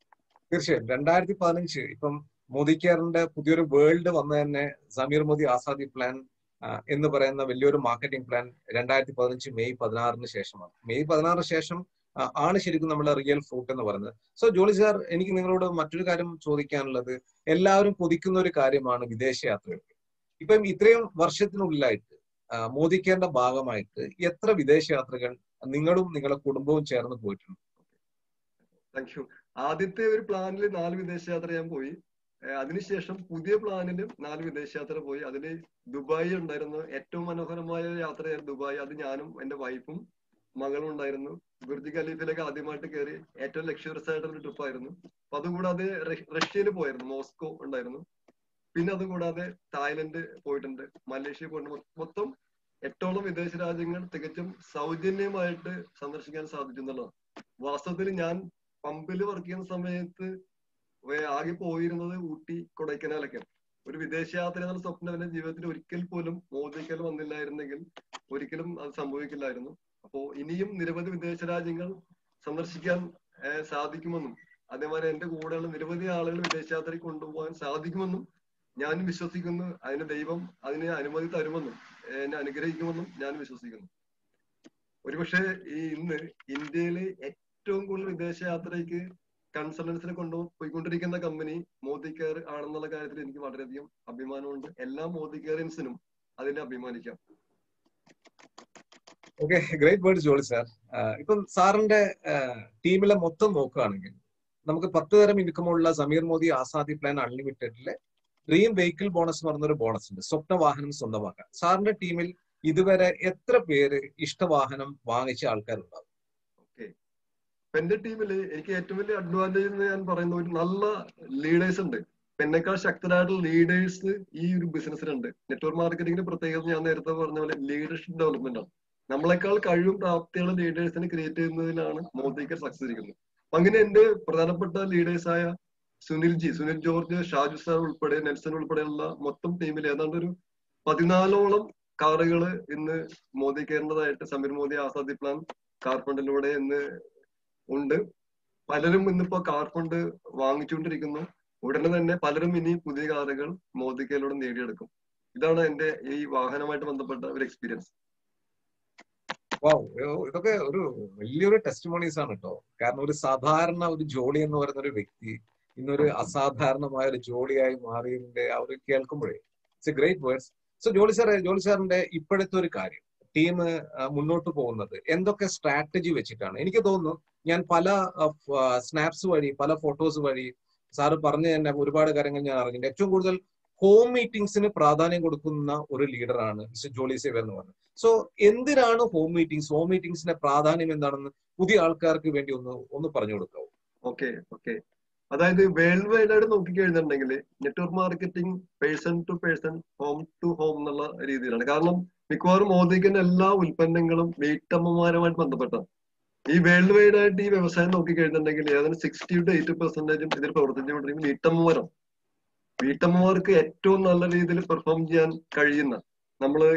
തീർച്ചയായും രണ്ടായിരത്തി പതിനഞ്ച് ഇപ്പം മോദി കെയറിന്റെ പുതിയൊരു വേൾഡ് വന്ന തന്നെ സമീർ മോദി ആസാദി പ്ലാൻ എന്ന് പറയുന്ന വലിയൊരു മാർക്കറ്റിംഗ് പ്ലാൻ രണ്ടായിരത്തി പതിനഞ്ച് മെയ് പതിനാറിന് ശേഷമാണ് മെയ് പതിനാറിന് ശേഷം ആണ് ശരിക്കും നമ്മുടെ റിയൽ ഫ്രൂട്ട് എന്ന് പറയുന്നത് സോ ജോളി സാർ എനിക്ക് നിങ്ങളോട് മറ്റൊരു കാര്യം ചോദിക്കാനുള്ളത് എല്ലാവരും കൊതിക്കുന്ന ഒരു കാര്യമാണ് വിദേശയാത്രകൾ ഇപ്പം ഇത്രയും വർഷത്തിനുള്ളിലായിട്ട് മോദി കെയറിന്റെ ഭാഗമായിട്ട് എത്ര വിദേശയാത്രകൾ നിങ്ങളും നിങ്ങളുടെ കുടുംബവും ചേർന്ന് പോയിട്ടുണ്ട് താങ്ക് യു ആദ്യത്തെ ഒരു പ്ലാനിൽ നാല് വിദേശയാത്ര ഞാൻ പോയി അതിനുശേഷം പുതിയ പ്ലാനിലും നാല് വിദേശയാത്ര പോയി അതില് ദുബായി ഉണ്ടായിരുന്നു ഏറ്റവും മനോഹരമായ യാത്രയായിരുന്നു ദുബായ് അത് ഞാനും എന്റെ വൈഫും മകളും ഉണ്ടായിരുന്നു ബുർജ് ഖലീഫിലേക്ക് ആദ്യമായിട്ട് കയറി ഏറ്റവും ലക്ഷറിയസ് ആയിട്ടുള്ള ട്രിപ്പ് ആയിരുന്നു അപ്പൊ അതുകൂടാതെ റഷ്യയിൽ പോയിരുന്നു മോസ്കോ ഉണ്ടായിരുന്നു പിന്നെ അതുകൂടാതെ തായ്ലൻഡ് പോയിട്ടുണ്ട് മലേഷ്യ പോയിട്ടുണ്ട് മൊത്തം എട്ടോളം വിദേശ രാജ്യങ്ങൾ തികച്ചും സൗജന്യമായിട്ട് സന്ദർശിക്കാൻ സാധിച്ചു എന്നുള്ളതാണ് വാസ്തവത്തിൽ ഞാൻ പമ്പിൽ വർക്ക് ചെയ്യുന്ന സമയത്ത് ആകെ പോയിരുന്നത് ഊട്ടി കൊടൈക്കനാലൊക്കെ ഒരു വിദേശയാത്ര എന്നുള്ള സ്വപ്നം എന്റെ ജീവിതത്തിൽ ഒരിക്കൽ പോലും മോദിക്കൽ വന്നില്ലായിരുന്നെങ്കിൽ ഒരിക്കലും അത് സംഭവിക്കില്ലായിരുന്നു അപ്പോ ഇനിയും നിരവധി വിദേശ രാജ്യങ്ങൾ സന്ദർശിക്കാൻ സാധിക്കുമെന്നും അതേമാതിരി എന്റെ കൂടെയുള്ള നിരവധി ആളുകൾ വിദേശയാത്രയ്ക്ക് കൊണ്ടുപോകാൻ സാധിക്കുമെന്നും ഞാൻ വിശ്വസിക്കുന്നു അതിന് ദൈവം അതിന് അനുമതി തരുമെന്നും എന്നെ അനുഗ്രഹിക്കുമെന്നും ഞാൻ വിശ്വസിക്കുന്നു ഒരുപക്ഷെ ഈ ഇന്ന് ഇന്ത്യയിലെ ഏറ്റവും കൂടുതൽ വിദേശയാത്രയ്ക്ക് കൺസൾട്ടൻസിനെ കൊണ്ടു പോയിക്കൊണ്ടിരിക്കുന്ന കമ്പനി മോദി കെയർ ആണെന്നുള്ള കാര്യത്തിൽ എനിക്ക് വളരെയധികം അഭിമാനമുണ്ട് എല്ലാ മോദി കെയറിൻസിനും അതിനെ അഭിമാനിക്കാം okay great word Jolly sir ഇപ്പം സാറിന്റെ ടീമിലെ മൊത്തം നോക്കുകയാണെങ്കിൽ നമുക്ക് പത്ത് തരം ഇൻകമുള്ള സമീർ മോദി ആസാദി പ്ലാൻ അൺലിമിറ്റഡിലെ ഡ്രീം വെഹിക്കിൾ ബോണസ് എന്ന് പറഞ്ഞൊരു ബോണസ് ഉണ്ട് സ്വപ്ന വാഹനം സ്വന്തമാക്കാൻ സാറിന്റെ ടീമിൽ ഇതുവരെ എത്ര പേര് ഇഷ്ടവാഹനം വാങ്ങിച്ച ആൾക്കാരുണ്ടാവും ഓക്കെ എന്റെ ടീമിൽ എനിക്ക് ഏറ്റവും വലിയ അഡ്വാൻറ്റേജ് എന്ന് ഞാൻ പറയുന്ന ഒരു നല്ല ലീഡേഴ്സ് ഉണ്ട് എന്നെക്കാൾ ശക്തരായിട്ടുള്ള ലീഡേഴ്സ് ഈ ഒരു ബിസിനസ്സിലുണ്ട് നെറ്റ്വർക്ക് മാർക്കറ്റിംഗിന്റെ പ്രത്യേകത ഞാൻ നേരത്തെ പറഞ്ഞ പോലെ ലീഡർഷിപ്പ് ഡെവലപ്മെന്റ് ആണ് നമ്മളെക്കാൾ കഴിവും പ്രാപ്തിയുള്ള ലീഡേഴ്സിനെ ക്രിയേറ്റ് ചെയ്യുന്നതിലാണ് മോദിക്കർ സക്സസ് ഇരിക്കുന്നത് അപ്പൊ അങ്ങനെ എന്റെ പ്രധാനപ്പെട്ട ലീഡേഴ്സായ സുനിൽ ജി സുനിൽ ജോർജ് ഷാജു സാർ ഉൾപ്പെടെ നെൽസൺ ഉൾപ്പെടെയുള്ള മൊത്തം ടീമിൽ ഏതാണ്ട് ഒരു പതിനാലോളം കാറുകൾ ഇന്ന് മോദി കെയറിൻ്റെതായിട്ട് സമീർ മോദി ആസാദി പ്ലാൻ കാർ ഫണ്ടിലൂടെ ഇന്ന് ഉണ്ട് പലരും ഇന്നിപ്പോ കാർ ഫണ്ട് വാങ്ങിച്ചുകൊണ്ടിരിക്കുന്നു ഉടനെ തന്നെ പലരും ഇനി പുതിയ കാറുകൾ മോദി കെയറിലൂടെ നേടിയെടുക്കും ഇതാണ് എന്റെ ഈ വാഹനമായിട്ട് ബന്ധപ്പെട്ട ഒരു എക്സ്പീരിയൻസ് വാവ് ഇതൊക്കെ ഒരു വലിയൊരു ടെസ്റ്റിമോണീസ് ആണ് കേട്ടോ കാരണം ഒരു സാധാരണ ഒരു ജോളി എന്ന് പറയുന്ന ഒരു വ്യക്തി ഇന്നൊരു അസാധാരണമായ ഒരു ജോളിയായി മാറിയതിന്റെ ആ ഒരു കേൾക്കുമ്പോഴേ it's a great words so Jolly sir Jolly സാറിന്റെ ഇപ്പോഴത്തെ ഒരു കാര്യം ടീം മുന്നോട്ട് പോകുന്നത് എന്തൊക്കെ സ്ട്രാറ്റജി വെച്ചിട്ടാണ് എനിക്ക് തോന്നുന്നു ഞാൻ പല സ്നാപ്സ് വഴി പല ഫോട്ടോസ് വഴി സാറ് പറഞ്ഞു തന്നെ ഒരുപാട് കാര്യങ്ങൾ ഞാൻ അറിഞ്ഞിട്ടുണ്ട് ഏറ്റവും കൂടുതൽ ഹോം മീറ്റിംഗ്സിന് പ്രാധാന്യം കൊടുക്കുന്ന ഒരു ലീഡറാണ് മിസ്റ്റർ ജോളി സേവർ എന്ന് പറഞ്ഞത് സോ എന്തിനാണ് ഹോം മീറ്റിംഗ്സ് ഹോം മീറ്റിംഗ്സിന്റെ പ്രാധാന്യം എന്താണെന്ന് പുതിയ ആൾക്കാർക്ക് വേണ്ടി ഒന്ന് ഒന്ന് പറഞ്ഞു കൊടുക്കാവൂ ഓക്കെ ഓക്കെ അതായത് വേൾഡ് വൈഡ് ആയിട്ട് നോക്കിക്കഴിഞ്ഞിട്ടുണ്ടെങ്കിൽ network marketing person to person home to home എന്നുള്ള രീതിയിലാണ് കാരണം മിക്കവാറും മോദിക്കുന്ന എല്ലാ ഉൽപ്പന്നങ്ങളും വീട്ടമ്മമാരുമായിട്ട് ബന്ധപ്പെട്ടാണ് ഈ വേൾഡ് വൈഡ് ആയിട്ട് ഈ വ്യവസായം നോക്കിക്കഴിഞ്ഞിട്ടുണ്ടെങ്കിൽ ഏതാണ്ട് സിക്സ്റ്റി ടു എയ്റ്റി പെർസെന്റേജും ഇതിൽ പ്രവർത്തിച്ചുകൊണ്ടിരിക്കുന്ന വീട്ടമ്മമാരാണ് വീട്ടമ്മമാർക്ക് ഏറ്റവും നല്ല രീതിയിൽ പെർഫോം ചെയ്യാൻ കഴിയുന്ന നമ്മള്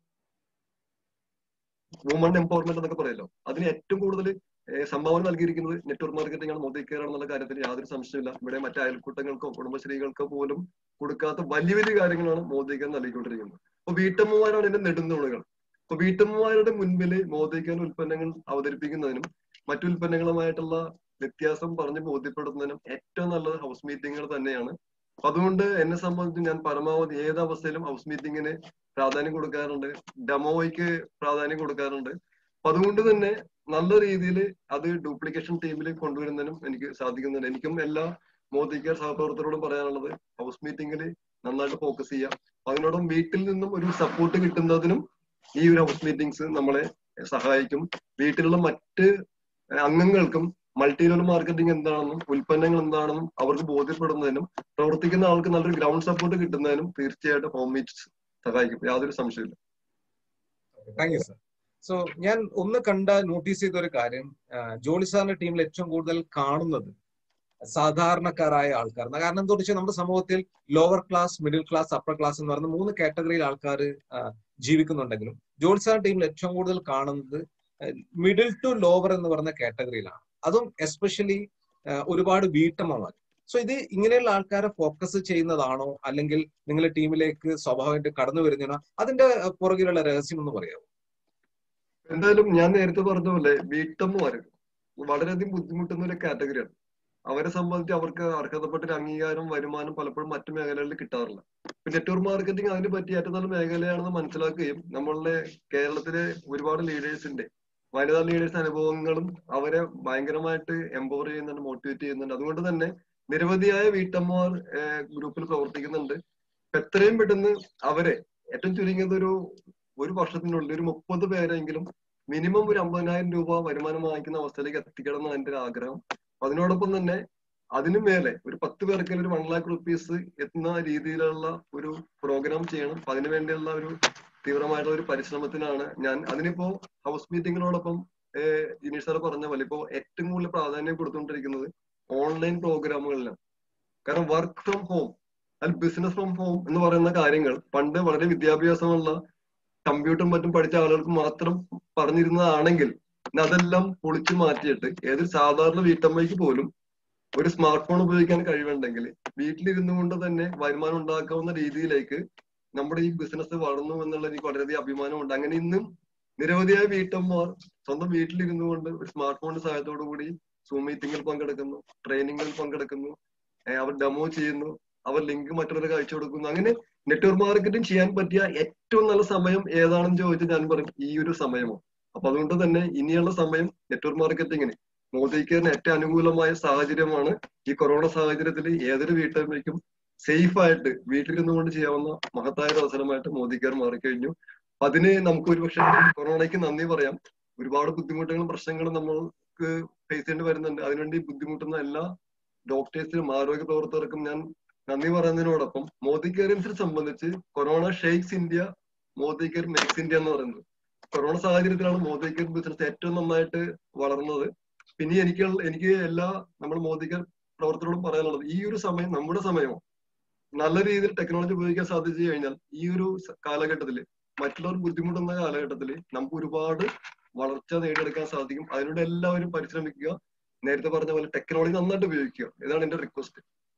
വുമൺ എംപവർമെന്റ് എന്നൊക്കെ പറയല്ലോ അതിന് ഏറ്റവും കൂടുതൽ സംഭാവന നൽകിയിരിക്കുന്നത് നെറ്റ്വർക്ക് മാർക്കറ്റിംഗ് ആണ് മോദി കെയർ എന്നുള്ള കാര്യത്തിൽ യാതൊരു സംശയമില്ല ഇവിടെ മറ്റു അയൽക്കൂട്ടങ്ങൾക്കോ കുടുംബശ്രീകൾക്കോ പോലും കൊടുക്കാത്ത വലിയ വലിയ കാര്യങ്ങളാണ് മോദി കെയർ നൽകിക്കൊണ്ടിരിക്കുന്നത് അപ്പൊ വീട്ടമ്മമാരാണ് ഇതിന്റെ നെടുന്തൂണുകൾ അപ്പൊ വീട്ടമ്മമാരുടെ മുൻപിൽ മോദി കെയർ ഉൽപ്പന്നങ്ങൾ അവതരിപ്പിക്കുന്നതിനും മറ്റു ഉൽപ്പന്നങ്ങളുമായിട്ടുള്ള വ്യത്യാസം പറഞ്ഞ് ബോധ്യപ്പെടുത്തുന്നതിനും ഏറ്റവും നല്ലത് ഹൗസ് മീറ്റിങ്ങുകൾ തന്നെയാണ് അപ്പൊ അതുകൊണ്ട് എന്നെ സംബന്ധിച്ച് ഞാൻ പരമാവധി ഏത് അവസ്ഥയിലും ഹൗസ് മീറ്റിങ്ങിന് പ്രാധാന്യം കൊടുക്കാറുണ്ട് ഡെമോയ്ക്ക് പ്രാധാന്യം കൊടുക്കാറുണ്ട് അപ്പൊ അതുകൊണ്ട് തന്നെ നല്ല രീതിയിൽ അത് ഡ്യൂപ്ലിക്കേഷൻ ടീമിൽ കൊണ്ടുവരുന്നതിനും എനിക്ക് സാധിക്കുന്നുണ്ട് എനിക്കും എല്ലാ മോദി കെയർ സഹപ്രവർത്തകരോടും പറയാനുള്ളത് ഹൗസ് മീറ്റിംഗിൽ നന്നായിട്ട് ഫോക്കസ് ചെയ്യാം അതിനോടൊപ്പം വീട്ടിൽ നിന്നും ഒരു സപ്പോർട്ട് കിട്ടുന്നതിനും ഈ ഒരു ഹൗസ് മീറ്റിംഗ്സ് നമ്മളെ സഹായിക്കും വീട്ടിലുള്ള മറ്റ് അംഗങ്ങൾക്കും മൾട്ടി ലെവൽ മാർക്കറ്റിംഗ് എന്താണെന്നും ഉൽപ്പന്നങ്ങൾ എന്താണെന്നും അവർക്ക് ബോധ്യപ്പെടുന്നതിനും പ്രവർത്തിക്കുന്ന ആൾക്ക് നല്ലൊരു ഗ്രൗണ്ട് സപ്പോർട്ട് കിട്ടുന്നതിനും തീർച്ചയായിട്ടും ഹോം മീറ്റ്സ് സഹായിക്കും യാതൊരു സംശയമില്ല താങ്ക് യു സർ സോ ഞാൻ ഒന്ന് കണ്ട നോട്ടീസ് ചെയ്ത ഒരു കാര്യം ജോളി സാറിന്റെ ടീമിൽ ഏറ്റവും കൂടുതൽ കാണുന്നത് സാധാരണക്കാരായ ആൾക്കാർ കാരണം എന്താ വെച്ചാൽ നമ്മുടെ സമൂഹത്തിൽ lower class middle class upper class എന്ന് പറയുന്ന മൂന്ന് കാറ്റഗറിയിൽ ആൾക്കാർ ജീവിക്കുന്നുണ്ടെങ്കിലും ജോളി സാറിന്റെ ടീമിൽ ഏറ്റവും കൂടുതൽ കാണുന്നത് മിഡിൽ ടു ലോവർ എന്ന് പറയുന്ന കാറ്റഗറിയിലാണ് അതും എസ്പെഷ്യലി ഒരുപാട് വീട്ടമ്മമാർ സോ ഇത് ഇങ്ങനെയുള്ള ആൾക്കാരെ ഫോക്കസ് ചെയ്യുന്നതാണോ അല്ലെങ്കിൽ നിങ്ങളുടെ ടീമിലേക്ക് സ്വാഭാവികമായിട്ട് കടന്നു വരുന്നതാണോ അതിന്റെ പുറകിലുള്ള രഹസ്യം എന്ന് പറയാമോ എന്തായാലും ഞാൻ നേരത്തെ പറഞ്ഞ പോലെ വീട്ടമ്മമാര് വളരെയധികം ബുദ്ധിമുട്ടുന്ന ഒരു കാറ്റഗറിയാണ് അവരെ സംബന്ധിച്ച് അവർക്ക് അർഹതപ്പെട്ട ഒരു അംഗീകാരം വരുമാനം പലപ്പോഴും മറ്റു മേഖലകളിൽ കിട്ടാറില്ല നെറ്റ്വർക്ക് മാർക്കറ്റിംഗ് അതിന് പറ്റിയ ഏറ്റവും നല്ല മേഖലയാണെന്ന് മനസ്സിലാക്കുകയും നമ്മളുടെ കേരളത്തിലെ ഒരുപാട് ലീഡേഴ്സിന്റെ വനിതാ ലീഡേഴ്സ് അനുഭവങ്ങളും അവരെ ഭയങ്കരമായിട്ട് എംപവർ ചെയ്യുന്നുണ്ട് മോട്ടിവേറ്റ് ചെയ്യുന്നുണ്ട് അതുകൊണ്ട് തന്നെ നിരവധിയായ വീട്ടമ്മമാർ ഗ്രൂപ്പിൽ പ്രവർത്തിക്കുന്നുണ്ട് എത്രയും പെട്ടെന്ന് അവരെ ഏറ്റവും ചുരുങ്ങിയത് ഒരു ഒരു വർഷത്തിനുള്ളിൽ ഒരു മുപ്പത് പേരെങ്കിലും മിനിമം ഒരു അമ്പതിനായിരം രൂപ വരുമാനം വാങ്ങിക്കുന്ന അവസ്ഥയിലേക്ക് എത്തിക്കണം എന്നാണ് എന്റെ ഒരു ആഗ്രഹം അതിനോടൊപ്പം തന്നെ അതിനു മേലെ ഒരു പത്ത് പേർക്ക് ഒരു വൺ ലാക്ക് റുപ്പീസ് എത്തുന്ന രീതിയിലുള്ള ഒരു പ്രോഗ്രാം ചെയ്യണം അപ്പൊ അതിനു വേണ്ടിയുള്ള ഒരു തീവ്രമായിട്ടുള്ള ഒരു പരിശ്രമത്തിനാണ് ഞാൻ അതിനിപ്പോ ഹൗസ് മീറ്റിങ്ങിനോടൊപ്പം ജിനീഷ് സാർ പറഞ്ഞ പോലെ ഇപ്പോ ഏറ്റവും കൂടുതൽ പ്രാധാന്യം കൊടുത്തുകൊണ്ടിരിക്കുന്നത് ഓൺലൈൻ പ്രോഗ്രാമുകളിലാണ് കാരണം വർക്ക് ഫ്രം ഹോം അല്ലെങ്കിൽ ബിസിനസ് ഫ്രം ഹോം എന്ന് പറയുന്ന കാര്യങ്ങൾ പണ്ട് വളരെ വിദ്യാഭ്യാസമുള്ള കമ്പ്യൂട്ടറും മറ്റും പഠിച്ച ആളുകൾക്ക് മാത്രം പറഞ്ഞിരുന്നതാണെങ്കിൽ അതെല്ലാം പൊളിച്ചു മാറ്റിയിട്ട് ഏതൊരു സാധാരണ വീട്ടമ്മയ്ക്ക് പോലും ഒരു സ്മാർട്ട് ഫോൺ ഉപയോഗിക്കാൻ കഴിവുണ്ടെങ്കിൽ വീട്ടിലിരുന്നു കൊണ്ട് തന്നെ വരുമാനം ഉണ്ടാക്കാവുന്ന രീതിയിലേക്ക് നമ്മുടെ ഈ ബിസിനസ് വളർന്നു എന്നുള്ള എനിക്ക് വളരെയധികം അഭിമാനമുണ്ട് അങ്ങനെ ഇന്നും നിരവധിയായ വീട്ടമ്മമാർ സ്വന്തം വീട്ടിലിരുന്നു കൊണ്ട് ഒരു സ്മാർട്ട് ഫോണിന്റെ സഹായത്തോടു കൂടി സൂം മീറ്റിംഗിൽ പങ്കെടുക്കുന്നു ട്രെയിനിങ്ങിൽ പങ്കെടുക്കുന്നു അവർ ഡെമോ ചെയ്യുന്നു അവർ ലിങ്ക് മറ്റുള്ളവർക്ക് അയച്ചു കൊടുക്കുന്നു അങ്ങനെ നെറ്റ്വർക്ക് മാർക്കറ്റിംഗ് ചെയ്യാൻ പറ്റിയ ഏറ്റവും നല്ല സമയം ഏതാണെന്ന് ചോദിച്ചാൽ ഞാൻ പറയും ഈ ഒരു സമയമോ അപ്പൊ അതുകൊണ്ട് തന്നെ ഇനിയുള്ള സമയം നെറ്റ്വർക്ക് മാർക്കറ്റിങ്ങിന് മോദിക്കേറിന് ഏറ്റവും അനുകൂലമായ സാഹചര്യമാണ് ഈ കൊറോണ സാഹചര്യത്തിൽ ഏതൊരു വീട്ടമ്മയ്ക്കും സേഫ് ആയിട്ട് വീട്ടിലിരുന്നു കൊണ്ട് ചെയ്യാവുന്ന മഹത്തായ ഒരു അവസരമായിട്ട് മോദിക്കാർ മാറിക്കഴിഞ്ഞു അതിന് നമുക്ക് ഒരുപക്ഷെ കൊറോണയ്ക്ക് നന്ദി പറയാം ഒരുപാട് ബുദ്ധിമുട്ടുകളും പ്രശ്നങ്ങളും നമ്മൾക്ക് ഫേസ് ചെയ്യേണ്ടി വരുന്നുണ്ട് അതിനുവേണ്ടി ബുദ്ധിമുട്ടുന്ന എല്ലാ ഡോക്ടേഴ്സിനും ആരോഗ്യ പ്രവർത്തകർക്കും ഞാൻ നന്ദി പറയുന്നതിനോടൊപ്പം മോദി കെയറിൻസിനെ സംബന്ധിച്ച് corona shakes India Modicare makes India എന്ന് പറയുന്നത് കൊറോണ സാഹചര്യത്തിലാണ് മോദി കെയർ ബിസിനസ് ഏറ്റവും നന്നായിട്ട് വളർന്നത് പിന്നെ എനിക്ക് എനിക്ക് എല്ലാ നമ്മൾ മോദി കെയർ പ്രവർത്തകരോടും പറയാനുള്ളത് ഈ ഒരു സമയം നമ്മുടെ സമയമോ നല്ല രീതിയിൽ ടെക്നോളജി ഉപയോഗിക്കാൻ സാധിച്ചു കഴിഞ്ഞാൽ ഈ ഒരു കാലഘട്ടത്തിൽ മറ്റുള്ളവർ ബുദ്ധിമുട്ടുന്ന കാലഘട്ടത്തിൽ നമുക്ക് ഒരുപാട് വളർച്ച നേടിയെടുക്കാൻ സാധിക്കും അതിനോട് എല്ലാവരും പരിശ്രമിക്കുക നേരത്തെ പറഞ്ഞ പോലെ ടെക്നോളജി നന്നായിട്ട് ഉപയോഗിക്കുക ഇതാണ് എന്റെ റിക്വസ്റ്റ്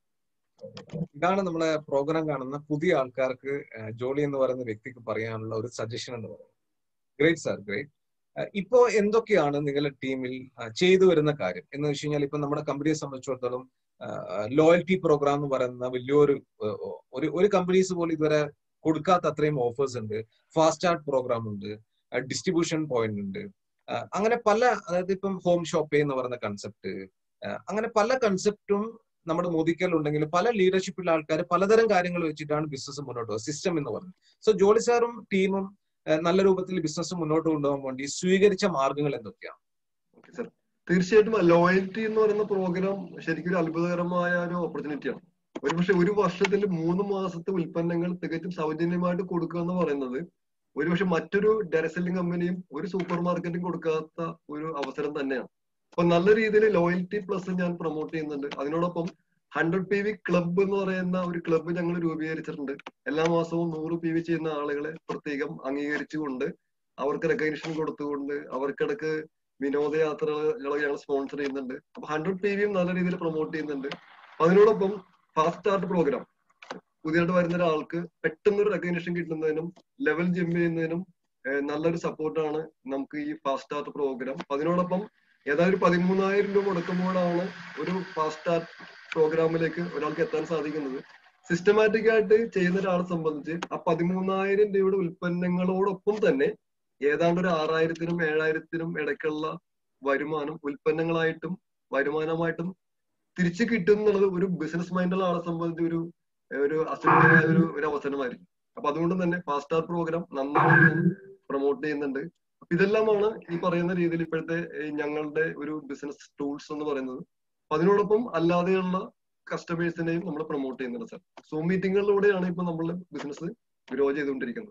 ഇതാണ് നമ്മളെ പ്രോഗ്രാം കാണുന്ന പുതിയ ആൾക്കാർക്ക് ജോളി എന്ന് പറയുന്ന വ്യക്തിക്ക് പറയാനുള്ള ഒരു സജഷൻ എന്ന് പറയുന്നത് ഗ്രേറ്റ് സാർ ഗ്രേറ്റ് ഇപ്പോ എന്തൊക്കെയാണ് നിങ്ങളുടെ ടീമിൽ ചെയ്തു വരുന്ന കാര്യം എന്ന് വെച്ച് കഴിഞ്ഞാൽ ഇപ്പൊ നമ്മുടെ കമ്പനിയെ സംബന്ധിച്ചിടത്തോളം ലോയൽറ്റി പ്രോഗ്രാം എന്ന് പറയുന്ന വലിയൊരു ഒരു ഒരു കമ്പനീസ് പോലും ഇതുവരെ കൊടുക്കാത്ത അത്രയും ഓഫേഴ്സ് ഉണ്ട് ഫാസ്റ്റ് ആർട്ട് പ്രോഗ്രാം ഉണ്ട് ഡിസ്ട്രിബ്യൂഷൻ പോയിന്റ് ഉണ്ട് അങ്ങനെ പല അതായത് ഇപ്പം ഹോം ഷോപ്പ് എന്ന് പറയുന്ന കൺസെപ്റ്റ് അങ്ങനെ പല കൺസെപ്റ്റും നമ്മുടെ മോദിക്കൽ ഉണ്ടെങ്കിൽ പല ലീഡർഷിപ്പുള്ള ആൾക്കാർ പലതരം കാര്യങ്ങൾ വെച്ചിട്ടാണ് ബിസിനസ് മുന്നോട്ട് പോകുന്നത് സിസ്റ്റം എന്ന് പറയുന്നത് സോ ജോളി സാറും ടീമും നല്ല രൂപത്തിൽ ബിസിനസ് മുന്നോട്ട് കൊണ്ടുപോകാൻ വേണ്ടി സ്വീകരിച്ച മാർഗങ്ങൾ എന്തൊക്കെയാണ് തീർച്ചയായിട്ടും ലോയൽറ്റി എന്ന് പറയുന്ന പ്രോഗ്രാം ശരിക്കും ഒരു അത്ഭുതകരമായ ഒരു ഓപ്പർച്യൂണിറ്റിയാണ് ഒരുപക്ഷെ ഒരു വർഷത്തിൽ മൂന്ന് മാസത്തെ ഉൽപ്പന്നങ്ങൾ തികച്ചും സൗജന്യമായിട്ട് കൊടുക്കുക എന്ന് പറയുന്നത് ഒരുപക്ഷെ മറ്റൊരു ഡയറക്ട് സെല്ലിംഗ് കമ്പനിയും ഒരു സൂപ്പർ മാർക്കറ്റും കൊടുക്കാത്ത ഒരു അവസരം തന്നെയാണ് അപ്പൊ നല്ല രീതിയിൽ ലോയൽറ്റി പ്ലസ് ഞാൻ പ്രൊമോട്ട് ചെയ്യുന്നുണ്ട് അതിനോടൊപ്പം ഹൺഡ്രഡ് പി വി ക്ലബ്ബ് എന്ന് പറയുന്ന ഒരു ക്ലബ്ബ് ഞങ്ങൾ രൂപീകരിച്ചിട്ടുണ്ട് എല്ലാ മാസവും നൂറ് പി വി ചെയ്യുന്ന ആളുകളെ പ്രത്യേകം അംഗീകരിച്ചുകൊണ്ട് അവർക്ക് റെക്കഗ്നിഷൻ കൊടുത്തുകൊണ്ട് അവർക്കിടക്ക് വിനോദയാത്രകളെ ഞങ്ങൾ സ്പോൺസർ ചെയ്യുന്നുണ്ട് അപ്പൊ ഹൺഡ്രഡ് പി വിയും നല്ല രീതിയിൽ പ്രൊമോട്ട് ചെയ്യുന്നുണ്ട് അതിനോടൊപ്പം ഫാസ്റ്റ് സ്റ്റാർട്ട് പ്രോഗ്രാം പുതിയതായിട്ട് വരുന്ന ഒരാൾക്ക് പെട്ടെന്ന് ഒരു റെക്കഗ്നിഷൻ കിട്ടുന്നതിനും ലെവൽ ജമ്പ് ചെയ്യുന്നതിനും നല്ലൊരു സപ്പോർട്ടാണ് നമുക്ക് ഈ ഫാസ്റ്റ് സ്റ്റാർട്ട് പ്രോഗ്രാം അതിനോടൊപ്പം ഏതായാലും ഒരു പതിമൂന്നായിരം രൂപ മുടക്കുമ്പോഴാണ് ഒരു ഫാസ്റ്റ് സ്റ്റാർട്ട് പ്രോഗ്രാമിലേക്ക് ഒരാൾക്ക് എത്താൻ സാധിക്കുന്നത് സിസ്റ്റമാറ്റിക് ആയിട്ട് ചെയ്യുന്ന ഒരാളെ സംബന്ധിച്ച് ആ പതിമൂന്നായിരം രൂപയുടെ ഉൽപ്പന്നങ്ങളോടൊപ്പം തന്നെ ഏതാണ്ട് ഒരു ആറായിരത്തിനും ഏഴായിരത്തിനും ഇടയ്ക്കുള്ള വരുമാനം ഉൽപ്പന്നങ്ങളായിട്ടും വരുമാനമായിട്ടും തിരിച്ചു കിട്ടും എന്നുള്ളത് ഒരു ബിസിനസ് മൈൻഡുള്ള ആളെ സംബന്ധിച്ച് ഒരു ഒരു അസുഖമായ ഒരു ഒരു അവസരമായിരിക്കും അപ്പൊ അതുകൊണ്ട് തന്നെ ഫാസ്റ്റ് സ്റ്റാർ പ്രോഗ്രാം നന്നായി പ്രൊമോട്ട് ചെയ്യുന്നുണ്ട് അപ്പൊ ഇതെല്ലാമാണ് ഈ പറയുന്ന രീതിയിൽ ഇപ്പോഴത്തെ ഞങ്ങളുടെ ഒരു ബിസിനസ് ടൂൾസ് എന്ന് പറയുന്നത് അതിനോടൊപ്പം അല്ലാതെയുള്ള കസ്റ്റമേഴ്സിനെയും നമ്മൾ പ്രൊമോട്ട് ചെയ്യുന്നുണ്ട് സാർ സൂം മീറ്റിങ്ങുകളിലൂടെയാണ് ഇപ്പൊ നമ്മളുടെ ബിസിനസ് ഗ്രോ ചെയ്തുകൊണ്ടിരിക്കുന്നത്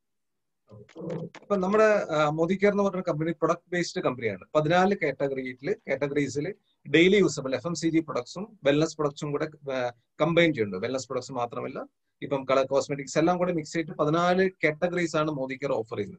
ഇപ്പൊ നമ്മുടെ മോദി കെയർ എന്ന് പറഞ്ഞ കമ്പനി പ്രൊഡക്റ്റ് ബേസ്ഡ് കമ്പനിയാണ് പതിനാല് കാറ്റഗറിയിൽ കാറ്റഗറീസിൽ daily usable F M C G പ്രൊഡക്ട്സും വെൽനസ് പ്രൊഡക്ട്സും കൂടെ കമ്പൈൻ ചെയ്യുന്നുണ്ട് വെൽനസ് പ്രൊഡക്ട്സ് മാത്രമല്ല ഇപ്പം കളർ കോസ്മെറ്റിക്സ് എല്ലാം കൂടെ മിക്സ് ചെയ്തിട്ട് പതിനാല് കാറ്റഗറീസ് ആണ് മോദി കെയർ ഓഫർ ചെയ്യുന്നത്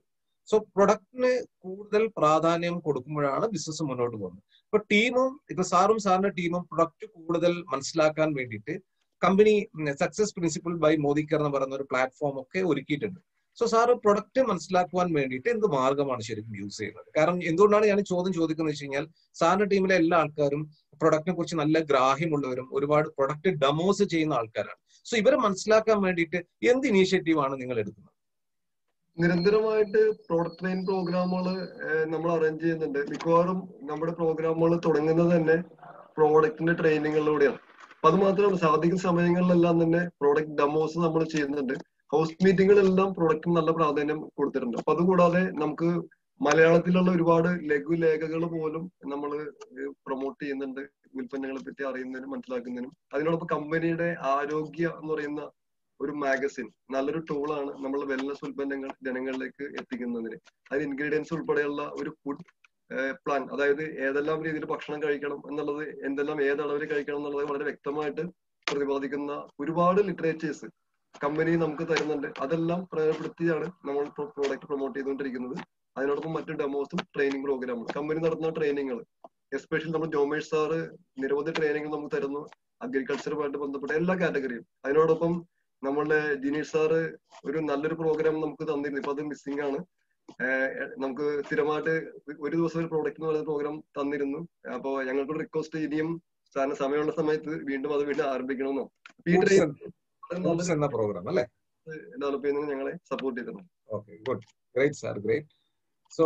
സോ പ്രൊഡക്റ്റിന് കൂടുതൽ പ്രാധാന്യം കൊടുക്കുമ്പോഴാണ് ബിസിനസ് മുന്നോട്ട് പോകുന്നത് ഇപ്പൊ ടീമും ഇപ്പൊ സാറും സാറിന്റെ ടീമും പ്രൊഡക്റ്റ് കൂടുതൽ മനസ്സിലാക്കാൻ വേണ്ടിയിട്ട് company success principle by Modicare എന്ന് പറയുന്ന ഒരു പ്ലാറ്റ്ഫോം ഒക്കെ ഒരുക്കിയിട്ടുണ്ട് സോ സാറ് പ്രൊഡക്റ്റ് മനസ്സിലാക്കുവാൻ വേണ്ടിയിട്ട് എന്ത് മാർഗമാണ് ശരിക്കും യൂസ് ചെയ്യുന്നത് കാരണം എന്തുകൊണ്ടാണ് ഞാൻ ഈ ചോദ്യം ചോദിക്കുന്നത് വെച്ച് കഴിഞ്ഞാൽ സാറിന്റെ ടീമിലെ എല്ലാ ആൾക്കാരും പ്രൊഡക്റ്റിനെ കുറിച്ച് നല്ല ഗ്രാഹ്യമുള്ളവരും ഒരുപാട് പ്രൊഡക്റ്റ് ഡെമോസ് ചെയ്യുന്ന ആൾക്കാരാണ് സോ ഇവരെ മനസ്സിലാക്കാൻ വേണ്ടിയിട്ട് എന്ത് ഇനീഷ്യേറ്റീവ് ആണ് നിങ്ങൾ എടുക്കുന്നത് നിരന്തരമായിട്ട് പ്രോഡക്റ്റ് ട്രെയിൻ പ്രോഗ്രാമുകൾ നമ്മൾ അറേഞ്ച് ചെയ്യുന്നുണ്ട് മിക്കവാറും നമ്മുടെ പ്രോഗ്രാമുകൾ തുടങ്ങുന്നത് തന്നെ പ്രോഡക്റ്റിന്റെ ട്രെയിനിങ്ങിലൂടെയാണ് അപ്പൊ അത് മാത്രമല്ല സാധിക്കുന്ന സമയങ്ങളിലെല്ലാം തന്നെ പ്രോഡക്റ്റ് ഡെമോസ് നമ്മൾ ചെയ്യുന്നുണ്ട് ഹൗസ് മീറ്റിങ്ങുകളെല്ലാം പ്രോഡക്റ്റിന് നല്ല പ്രാധാന്യം കൊടുത്തിട്ടുണ്ട് അപ്പൊ അതുകൂടാതെ നമുക്ക് മലയാളത്തിലുള്ള ഒരുപാട് ലഘുലേഖകൾ പോലും നമ്മൾ പ്രൊമോട്ട് ചെയ്യുന്നുണ്ട് ഉൽപ്പന്നങ്ങളെ പറ്റി അറിയുന്നതിനും മനസ്സിലാക്കുന്നതിനും അതിനോടൊപ്പം കമ്പനിയുടെ ആരോഗ്യ എന്ന് പറയുന്ന ഒരു മാഗസിൻ നല്ലൊരു ടൂളാണ് നമ്മൾ വെൽനസ് ഉൽപ്പന്നങ്ങൾ ജനങ്ങളിലേക്ക് എത്തിക്കുന്നതിന് അതിന് ഇൻഗ്രീഡിയൻസ് ഉൾപ്പെടെയുള്ള ഒരു ഫുഡ് പ്ലാൻ അതായത് ഏതെല്ലാം രീതിയിൽ ഭക്ഷണം കഴിക്കണം എന്നുള്ളത് എന്തെല്ലാം ഏത് അളവിൽ കഴിക്കണം എന്നുള്ളത് വളരെ വ്യക്തമായിട്ട് പ്രതിപാദിക്കുന്ന ഒരുപാട് ലിറ്ററേച്ചേഴ്സ് കമ്പനി നമുക്ക് തരുന്നുണ്ട് അതെല്ലാം പ്രയോജനപ്പെടുത്തിയാണ് നമ്മൾ പ്രോഡക്റ്റ് പ്രൊമോട്ട് ചെയ്തുകൊണ്ടിരിക്കുന്നത് അതിനോടൊപ്പം മറ്റു ഡെമോസും ട്രെയിനിങ് പ്രോഗ്രാമും കമ്പനി നടത്തുന്ന ട്രെയിനിങ്ങുകൾ എസ്പെഷ്യലി നമ്മൾ ജോമേഷ് സാറ് നിരവധി ട്രെയിനിങ് നമുക്ക് തരുന്നു അഗ്രികൾച്ചറുമായിട്ട് ബന്ധപ്പെട്ട എല്ലാ കാറ്റഗറിയും അതിനോടൊപ്പം നമ്മളുടെ ജിനീഷ് സാറ് ഒരു നല്ലൊരു പ്രോഗ്രാം നമുക്ക് തന്നിരുന്നു ഇപ്പൊ അത് മിസ്സിംഗ് ആണ് നമുക്ക് സ്ഥിരമായിട്ട് ഒരു ദിവസം ഒരു പ്രോഡക്റ്റ് എന്ന് പറയുന്ന പ്രോഗ്രാം തന്നിരുന്നു അപ്പൊ ഞങ്ങൾക്ക് റിക്വസ്റ്റ് ഇനിയും സാറിന് സമയമുള്ള സമയത്ത് വീണ്ടും അത് വീണ്ടും ആരംഭിക്കണമെന്നോ ഈ ട്രെയിൻ എന്ന പ്രോഗ്രാം അല്ലേ ഡെവലപ്പ് ചെയ്യുന്നതിന് ഞങ്ങളെ സപ്പോർട്ട് ചെയ്തിരുന്നു okay good great sir great so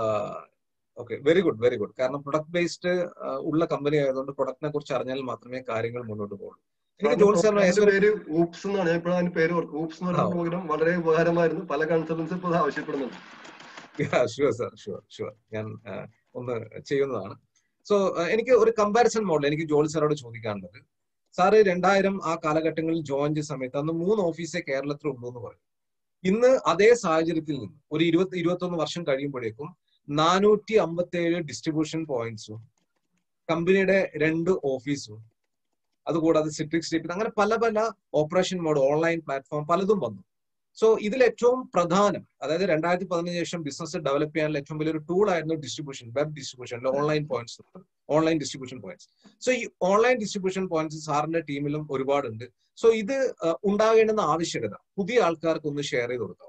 okay very good very good കാരണം പ്രൊഡക്റ്റ് ബേസ്ഡ് ഉള്ള കമ്പനി ആയതുകൊണ്ട് പ്രൊഡക്റ്റിനെ കുറിച്ച് അറിഞ്ഞാൽ മാത്രമേ കാര്യങ്ങൾ മുന്നോട്ട് പോകുള്ളൂ എനിക്ക് ജോൺ സാറിന് പേര് ഊപ്സ് എന്നാണ് ഞാൻ ഇപ്പോഴാണ് പേര് ഊപ്സ് എന്ന് പറയുന്ന പ്രോഗ്രാം വളരെ ഉപകാരമായിരുന്നു പല കൺസൾട്ടൻസ് ഇപ്പോൾ ആവശ്യപ്പെടുന്നുണ്ട് ഷുവർ സാർ ഷുവർ ഷുവർ ഞാൻ ഒന്ന് ചെയ്യുന്നതാണ് സോ എനിക്ക് ഒരു കമ്പാരിസൺ മോഡൽ എനിക്ക് ജോളി സാറോട് ചോദിക്കാനുള്ളത് സാറ് രണ്ടായിരം ആ കാലഘട്ടങ്ങളിൽ ജോയിൻ ചെയ്ത സമയത്ത് അന്ന് മൂന്ന് ഓഫീസേ കേരളത്തിൽ ഉള്ളൂ എന്ന് പറയും ഇന്ന് അതേ സാഹചര്യത്തിൽ നിന്ന് ഒരു ഇരുപത്തി ഇരുപത്തൊന്ന് വർഷം കഴിയുമ്പോഴേക്കും നാനൂറ്റി അമ്പത്തി ഏഴ് ഡിസ്ട്രിബ്യൂഷൻ പോയിന്റ്സും കമ്പനിയുടെ രണ്ട് ഓഫീസും അതുകൂടാതെ സിട്രിക് സ്റ്റേറ്റ് അങ്ങനെ പല പല ഓപ്പറേഷൻ മോഡ് ഓൺലൈൻ പ്ലാറ്റ്ഫോം പലതും വന്നു സോ ഇതിൽ ഏറ്റവും പ്രധാനം അതായത് രണ്ടായിരത്തി പതിനഞ്ച് ശേഷം ബിസിനസ് ഡെവലപ്പ് ചെയ്യാനുള്ള ഏറ്റവും വലിയൊരു ടൂൾ ആയിരുന്നു distribution web distribution online points online distribution points so ഈ ഓൺലൈൻ ഡിസ്ട്രിബ്യൂഷൻ പോയിന്റ്സ് സാറിന്റെ ടീമിലും ഒരുപാടുണ്ട് സോ ഇത് ഉണ്ടാകേണ്ടുന്ന ആവശ്യകത പുതിയ ആൾക്കാർക്ക് ഒന്ന് ഷെയർ ചെയ്ത് കൊടുക്കാവും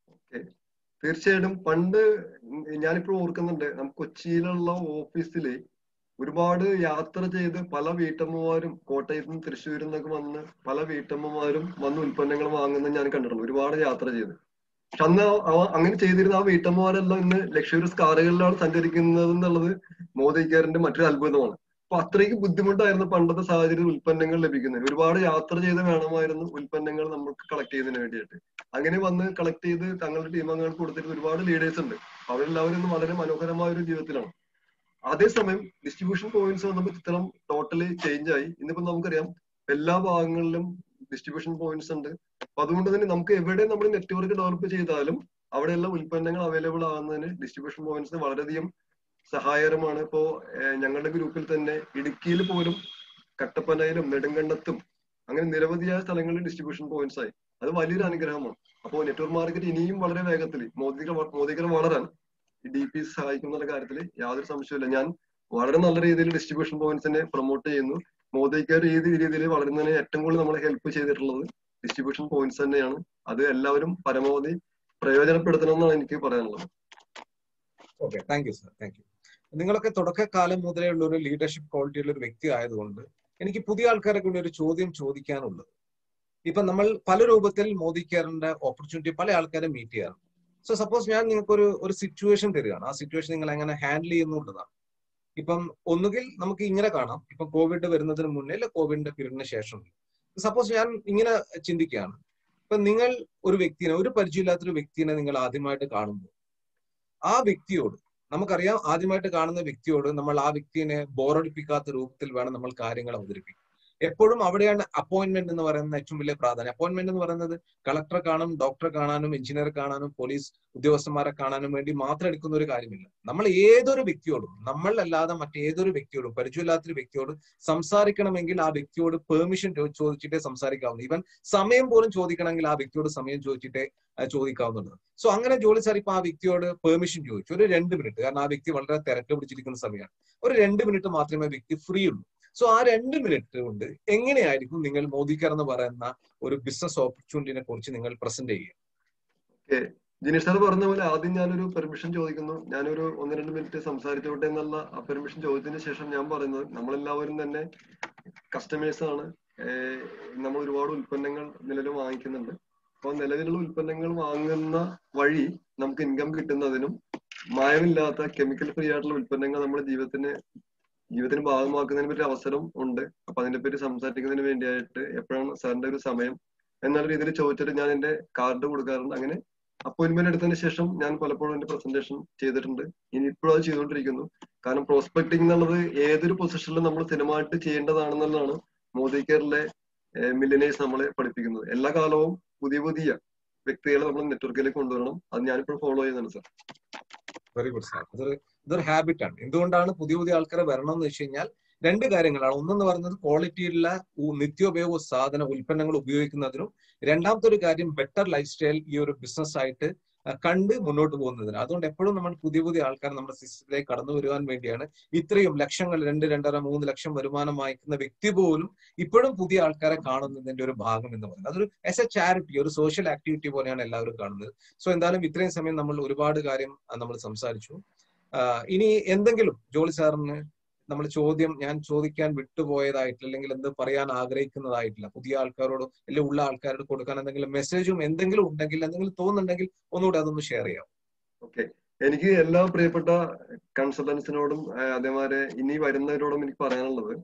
തീർച്ചയായിട്ടും പണ്ട് ഞാനിപ്പോൾ ഓർക്കുന്നുണ്ട് നമുക്ക് കൊച്ചിയിലുള്ള ഓഫീസില് ഒരുപാട് യാത്ര ചെയ്ത് പല വീട്ടമ്മമാരും കോട്ടയത്ത് നിന്ന് തൃശ്ശൂരിൽ നിന്നൊക്കെ വന്ന് പല വീട്ടമ്മമാരും വന്ന് ഉൽപ്പന്നങ്ങൾ വാങ്ങുന്നത് ഞാൻ കണ്ടിട്ടുണ്ട് ഒരുപാട് യാത്ര ചെയ്ത് പക്ഷെ അന്ന് അങ്ങനെ ചെയ്തിരുന്ന ആ വീട്ടമ്മമാരെല്ലാം ഇന്ന് ലക്ഷറീസ് കാറുകളിലാണ് സഞ്ചരിക്കുന്നത് എന്നുള്ളത് മോദിക്കാരന്റെ മറ്റൊരു അത്ഭുതമാണ് അപ്പൊ അത്രയ്ക്ക് ബുദ്ധിമുട്ടായിരുന്നു പണ്ടത്തെ സാഹചര്യത്തിൽ ഉൽപ്പന്നങ്ങൾ ലഭിക്കുന്നത് ഒരുപാട് യാത്ര ചെയ്ത് വേണമായിരുന്നു ഉൽപ്പന്നങ്ങൾ നമുക്ക് കളക്ട് ചെയ്യുന്നതിന് വേണ്ടിയിട്ട് അങ്ങനെ വന്ന് കളക്ട് ചെയ്ത് തങ്ങളുടെ ടീം അംഗങ്ങൾക്ക് കൊടുത്തിരുന്ന ഒരുപാട് ലീഡേഴ്സ് ഉണ്ട് അവരെല്ലാവരും വളരെ മനോഹരമായ ഒരു ജീവിതത്തിലാണ് അതേസമയം ഡിസ്ട്രിബ്യൂഷൻ പോയിന്റ്സ് വന്നപ്പോൾ ചിത്രം ടോട്ടലി ചേഞ്ച് ആയി ഇന്നിപ്പോ നമുക്കറിയാം എല്ലാ ഭാഗങ്ങളിലും ഡിസ്ട്രിബ്യൂഷൻ പോയിന്റ്സ് ഉണ്ട് അപ്പൊ അതുകൊണ്ട് തന്നെ നമുക്ക് എവിടെ നമ്മൾ നെറ്റ്വർക്ക് ഡെവലപ്പ് ചെയ്താലും അവിടെയെല്ലാം ഉൽപ്പന്നങ്ങൾ അവൈലബിൾ ആകുന്നതിന് ഡിസ്ട്രിബ്യൂഷൻ പോയിന്റ്സ് വളരെയധികം സഹായകരമാണ് ഇപ്പോ ഞങ്ങളുടെ ഗ്രൂപ്പിൽ തന്നെ ഇടുക്കിയിൽ പോലും കട്ടപ്പനയിലും നെടുങ്കണ്ടത്തും അങ്ങനെ നിരവധിയായ സ്ഥലങ്ങളിൽ ഡിസ്ട്രിബ്യൂഷൻ പോയിന്റ്സ് ആയി അത് വലിയൊരു അനുഗ്രഹമാണ് അപ്പോൾ നെറ്റ്വർക്ക് മാർക്കറ്റ് ഇനിയും വളരെ വേഗത്തിൽ മോദികര മോദികര വളരാൻ ഡി പി സഹായിക്കുന്ന കാര്യത്തിൽ യാതൊരു സംശയമില്ല ഞാൻ വളരെ നല്ല രീതിയിൽ ഡിസ്ട്രിബ്യൂഷൻ പോയിന്റ്സിനെ പ്രൊമോട്ട് ചെയ്യുന്നു മോദിക്കാർ ഏത് രീതിയിൽ വളരുന്നതിന് ഏറ്റവും കൂടുതൽ നമ്മളെ ഹെൽപ്പ് ചെയ്തിട്ടുള്ളത് ഡിസ്ട്രിബ്യൂഷൻ പോയിന്റ്സ് തന്നെയാണ് അത് എല്ലാവരും പരമാവധി പ്രയോജനപ്പെടുത്തണം എന്നാണ് എനിക്ക് പറയാനുള്ളത് okay thank you sir thank you നിങ്ങളൊക്കെ തുടക്കകാലം മുതലേ ഉള്ള ഒരു ലീഡർഷിപ്പ് ക്വാളിറ്റി ഉള്ള ഒരു വ്യക്തി ആയതുകൊണ്ട് എനിക്ക് പുതിയ ആൾക്കാരെ കൊണ്ട് ഒരു ചോദ്യം ചോദിക്കാനുള്ളത് ഇപ്പൊ നമ്മൾ പല രൂപത്തിൽ മോദി കെയറിന്റെ ഓപ്പർച്യൂണിറ്റി പല ആൾക്കാരെ മീറ്റ് ചെയ്യാറുണ്ട് സോ സപ്പോസ് ഞാൻ നിങ്ങൾക്ക് ഒരു ഒരു സിറ്റുവേഷൻ തരികയാണ് ആ സിറ്റുവേഷൻ നിങ്ങൾ എങ്ങനെ ഹാൻഡിൽ ചെയ്യുന്നുള്ളതാണ് ഇപ്പം ഒന്നുകിൽ നമുക്ക് ഇങ്ങനെ കാണാം ഇപ്പം കോവിഡ് വരുന്നതിന് മുന്നേ അല്ല കോവിഡിന്റെ പീരീഡിന് ശേഷം സപ്പോസ് ഞാൻ ഇങ്ങനെ ചിന്തിക്കുകയാണ് ഇപ്പൊ നിങ്ങൾ ഒരു വ്യക്തിനെ ഒരു പരിചയമില്ലാത്തൊരു വ്യക്തിനെ നിങ്ങൾ ആദ്യമായിട്ട് കാണുമ്പോൾ ആ വ്യക്തിയോട് നമുക്കറിയാം ആദ്യമായിട്ട് കാണുന്ന വ്യക്തിയോട് നമ്മൾ ആ വ്യക്തിനെ ബോറടിപ്പിക്കാത്ത രൂപത്തിൽ വേണം നമ്മൾ കാര്യങ്ങൾ അവതരിപ്പിക്കും എപ്പോഴും അവിടെയാണ് അപ്പോയിന്റ്മെന്റ് എന്ന് പറയുന്ന ഏറ്റവും വലിയ പ്രാധാന്യം അപ്പോയിന്റ്മെന്റ് എന്ന് പറയുന്നത് കളക്ടറെ കാണാനും ഡോക്ടറെ കാണാനും എഞ്ചിനീയറെ കാണാനും പോലീസ് ഉദ്യോഗസ്ഥന്മാരെ കാണാനും വേണ്ടി മാത്രം എടുക്കുന്ന ഒരു കാര്യമില്ല നമ്മൾ ഏതൊരു വ്യക്തിയോടും നമ്മളല്ലാതെ മറ്റേതൊരു വ്യക്തിയോടും പരിചയമില്ലാത്തൊരു വ്യക്തിയോട് സംസാരിക്കണമെങ്കിൽ ആ വ്യക്തിയോട് പെർമിഷൻ ചോദിച്ചിട്ടേ സംസാരിക്കാവുന്നു ഈവൻ സമയം പോലും ചോദിക്കണമെങ്കിൽ ആ വ്യക്തിയോട് സമയം ചോദിച്ചിട്ടേ ചോദിക്കാവുന്നുണ്ട് സോ അങ്ങനെ ജോലി സാർ ഇപ്പൊ ആ വ്യക്തിയോട് പെർമിഷൻ ചോദിച്ചു ഒരു രണ്ട് മിനിറ്റ് കാരണം ആ വ്യക്തി വളരെ തിരക്ക് പിടിച്ചിരിക്കുന്ന സമയമാണ് ഒരു രണ്ട് മിനിറ്റ് മാത്രമേ വ്യക്തി ഫ്രീ ഉള്ളൂ സോ ആ രണ്ട് മിനിറ്റ് കൊണ്ട് എങ്ങനെയായിരിക്കും നിങ്ങൾ മോദിക്കർ എന്ന് പറയുന്ന ഒരു ബിസിനസ് ഓപ്പർച്യൂണിറ്റിനെ കുറിച്ച് നിങ്ങൾ പ്രസന്റ് ചെയ്യുക ഓക്കെ ജിനീഷ് സാർ പറഞ്ഞ പോലെ ആദ്യം ഞാനൊരു പെർമിഷൻ ചോദിക്കുന്നു ഞാനൊരു ഒന്ന് രണ്ട് മിനിറ്റ് സംസാരിച്ചോട്ടെ എന്നുള്ള ആ പെർമിഷൻ ചോദിച്ചതിന് ശേഷം ഞാൻ പറയുന്നത് നമ്മളെല്ലാവരും തന്നെ കസ്റ്റമേഴ്സ് ആണ് നമ്മൾ ഒരുപാട് ഉൽപ്പന്നങ്ങൾ നിലവിൽ വാങ്ങിക്കുന്നുണ്ട് അപ്പോൾ നിലവിലുള്ള ഉൽപ്പന്നങ്ങൾ വാങ്ങുന്ന വഴി നമുക്ക് ഇൻകം കിട്ടുന്നതിനും മായമില്ലാത്ത കെമിക്കൽ ഫ്രീ ആയിട്ടുള്ള ഉൽപ്പന്നങ്ങൾ നമ്മുടെ ജീവിതത്തിന് ജീവിതത്തിന് ഭാഗമാക്കുന്നതിന് പറ്റിയ അവസരം ഉണ്ട് അപ്പൊ അതിനെ പറ്റി സംസാരിക്കുന്നതിന് വേണ്ടിയായിട്ട് എപ്പോഴാണ് സാറിന്റെ ഒരു സമയം എന്നുള്ള രീതിയിൽ ചോദിച്ചിട്ട് ഞാൻ എന്റെ കാർഡ് കൊടുക്കാറുണ്ട് അങ്ങനെ അപ്പോയിന്റ്മെന്റ് എടുത്തതിന് ശേഷം ഞാൻ പലപ്പോഴും എന്റെ പ്രസന്റേഷൻ ചെയ്തിട്ടുണ്ട് ഇനി ഇപ്പോഴും അത് ചെയ്തുകൊണ്ടിരിക്കുന്നു കാരണം പ്രോസ്പെക്ടിങ് എന്നുള്ളത് ഏതൊരു പൊസിഷനിലും നമ്മൾ സ്ഥിരമായിട്ട് ചെയ്യേണ്ടതാണെന്നുള്ളതാണ് മോദി കെയറിലെ മില്ലിനേഴ്സ് നമ്മളെ പഠിപ്പിക്കുന്നത് എല്ലാ കാലവും പുതിയ പുതിയ വ്യക്തികളെ നമ്മൾ നെറ്റ്വർക്കിലേക്ക് കൊണ്ടുവരണം അത് ഞാനിപ്പോൾ ഫോളോ ചെയ്യുന്നുണ്ട് സാർ വെരി ഗുഡ് സാർ ഇതൊരു ഇതൊരു ഹാബിറ്റ് ആണ് എന്തുകൊണ്ടാണ് പുതിയ പുതിയ ആൾക്കാരെ വരണം എന്ന് വെച്ച് കഴിഞ്ഞാൽ രണ്ട് കാര്യങ്ങളാണ് ഒന്നെന്ന് പറയുന്നത് ക്വാളിറ്റിയുള്ള നിത്യോപയോഗ സാധന ഉൽപ്പന്നങ്ങൾ ഉപയോഗിക്കുന്നതിനും രണ്ടാമത്തെ ഒരു കാര്യം ബെറ്റർ ലൈഫ് സ്റ്റൈൽ ഈ ഒരു ബിസിനസ് ആയിട്ട് കണ്ട് മുന്നോട്ട് പോകുന്നതിന് അതുകൊണ്ട് എപ്പോഴും നമ്മൾ പുതിയ പുതിയ ആൾക്കാർ നമ്മുടെ സിസ്റ്റത്തിലേക്ക് കടന്നു വരുവാൻ വേണ്ടിയാണ് ഇത്രയും ലക്ഷങ്ങൾ രണ്ട് രണ്ടര മൂന്ന് ലക്ഷം വരുമാനം വാങ്ങിക്കുന്ന വ്യക്തി പോലും ഇപ്പോഴും പുതിയ ആൾക്കാരെ കാണുന്നതിന്റെ ഒരു ഭാഗം എന്ന് പറയുന്നത് അതൊരു ആസ് എ ചാരിറ്റി ഒരു സോഷ്യൽ ആക്ടിവിറ്റി പോലെയാണ് എല്ലാവരും കാണുന്നത് സോ എന്തായാലും ഇത്രയും സമയം നമ്മൾ ഒരുപാട് കാര്യം നമ്മൾ സംസാരിച്ചു ഇനി എന്തെങ്കിലും ജോളി സാറിന് നമ്മൾ ചോദ്യം ഞാൻ ചോദിക്കാൻ വിട്ടുപോയതായിട്ടില്ല അല്ലെങ്കിൽ എന്ത് പറയാൻ ആഗ്രഹിക്കുന്നതായിട്ടില്ല പുതിയ ആൾക്കാരോട് അല്ലെങ്കിൽ ഉള്ള ആൾക്കാരോട് കൊടുക്കാൻ എന്തെങ്കിലും മെസ്സേജും എന്തെങ്കിലും ഉണ്ടെങ്കിൽ എന്തെങ്കിലും തോന്നുന്നുണ്ടെങ്കിൽ ഒന്നുകൂടെ അതൊന്ന് ഷെയർ ചെയ്യാം ഓക്കെ എനിക്ക് എല്ലാ പ്രിയപ്പെട്ട കൺസൾട്ടൻസിനോടും അതേമാതിരി ഇനി വരുന്നവരോടും എനിക്ക് പറയാനുള്ളത്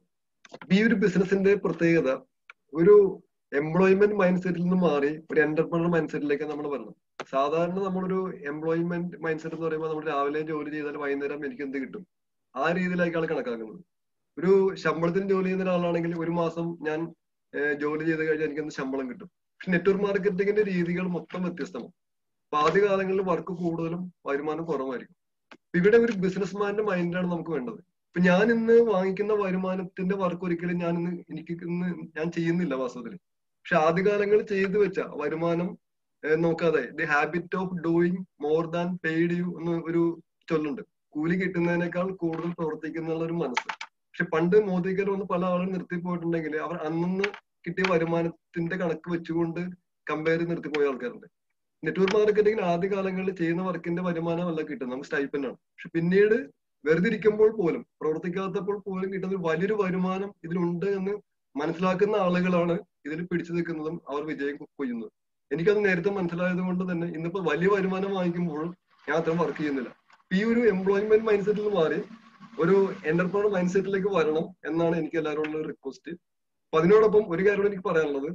ഈ ഒരു ബിസിനസിന്റെ പ്രത്യേകത ഒരു എംപ്ലോയ്മെന്റ് മൈൻഡ് സെറ്റിൽ നിന്ന് മാറി ഒരു എന്റർപ്രണർ മൈൻഡ് സെറ്റിലേക്ക് നമ്മൾ വരണം സാധാരണ നമ്മളൊരു എംപ്ലോയ്മെന്റ് മൈൻഡ് സെറ്റ് എന്ന് പറയുമ്പോൾ നമ്മൾ രാവിലെ ജോലി ചെയ്താൽ വൈകുന്നേരം എനിക്ക് എന്ത് കിട്ടും ആ രീതിയിലേക്കാണ് കണക്കാക്കുന്നത് ഒരു ശമ്പളത്തിന് ജോലി ചെയ്യുന്ന ഒരാളാണെങ്കിൽ ഒരു മാസം ഞാൻ ജോലി ചെയ്ത് കഴിഞ്ഞാൽ എനിക്ക് എന്ത് ശമ്പളം കിട്ടും പക്ഷെ നെറ്റ്വർക്ക് മാർക്കറ്റിംഗിന്റെ രീതികൾ മൊത്തം വ്യത്യസ്തമാണ് അപ്പൊ ആദ്യ കാലങ്ങളിൽ വർക്ക് കൂടുതലും വരുമാനം കുറവായിരിക്കും ഇവിടെ ഒരു ബിസിനസ്മാന്റെ മൈൻഡാണ് നമുക്ക് വേണ്ടത് ഇപ്പൊ ഞാൻ ഇന്ന് വാങ്ങിക്കുന്ന വരുമാനത്തിന്റെ വർക്ക് ഒരിക്കലും ഞാൻ ഇന്ന് എനിക്ക് ഇന്ന് ഞാൻ ചെയ്യുന്നില്ല വാസ്തവത്തിൽ പക്ഷെ ആദ്യകാലങ്ങളിൽ ചെയ്തു വെച്ച വരുമാനം നോക്കാതെ the habit of doing more than paid you എന്ന് ഒരു ചൊല്ലുണ്ട് കൂലി കിട്ടുന്നതിനേക്കാൾ കൂടുതൽ പ്രവർത്തിക്കുന്ന ഒരു മനസ്സ് പക്ഷെ പണ്ട് മോദിക്കർ വന്ന് പല ആളും നിർത്തിപ്പോയിട്ടുണ്ടെങ്കിൽ അവർ അന്നന്ന് കിട്ടിയ വരുമാനത്തിന്റെ കണക്ക് വെച്ചുകൊണ്ട് കമ്പയർ ചെയ്ത് നിർത്തിപ്പോയ ആൾക്കാരുണ്ട് നെറ്റ്വർക്ക് മാർക്കറ്റിംഗിൽ ആദ്യ കാലങ്ങളിൽ ചെയ്യുന്ന വർക്കിന്റെ വരുമാനമല്ല കിട്ടുന്നത് നമുക്ക് സ്റ്റൈപ്പൻഡ് ആണ് പക്ഷെ പിന്നീട് വെറുതെ ഇരിക്കുമ്പോൾ പോലും പ്രവർത്തിക്കാത്തപ്പോൾ പോലും കിട്ടുന്ന ഒരു വലിയൊരു വരുമാനം ഇതിലുണ്ട് എന്ന് മനസ്സിലാക്കുന്ന ആളുകളാണ് ഇതിൽ പിടിച്ചു നിൽക്കുന്നതും അവർ വിജയം കൊയ്യുന്നത് എനിക്കത് നേരത്തെ മനസ്സിലായത് കൊണ്ട് തന്നെ ഇന്നിപ്പോ വലിയ വരുമാനം വാങ്ങിക്കുമ്പോഴും ഞാൻ അത്രയും വർക്ക് ചെയ്യുന്നില്ല ഈ ഒരു എംപ്ലോയ്മെന്റ് മൈൻഡ് സെറ്റിൽ മാറി ഒരു എന്റർപ്രണർ മൈൻഡ് സെറ്റിലേക്ക് വരണം എന്നാണ് എനിക്ക് എല്ലാവരോടുള്ള റിക്വസ്റ്റ് അപ്പൊ അതിനോടൊപ്പം ഒരു കാര്യം എനിക്ക് പറയാനുള്ളത്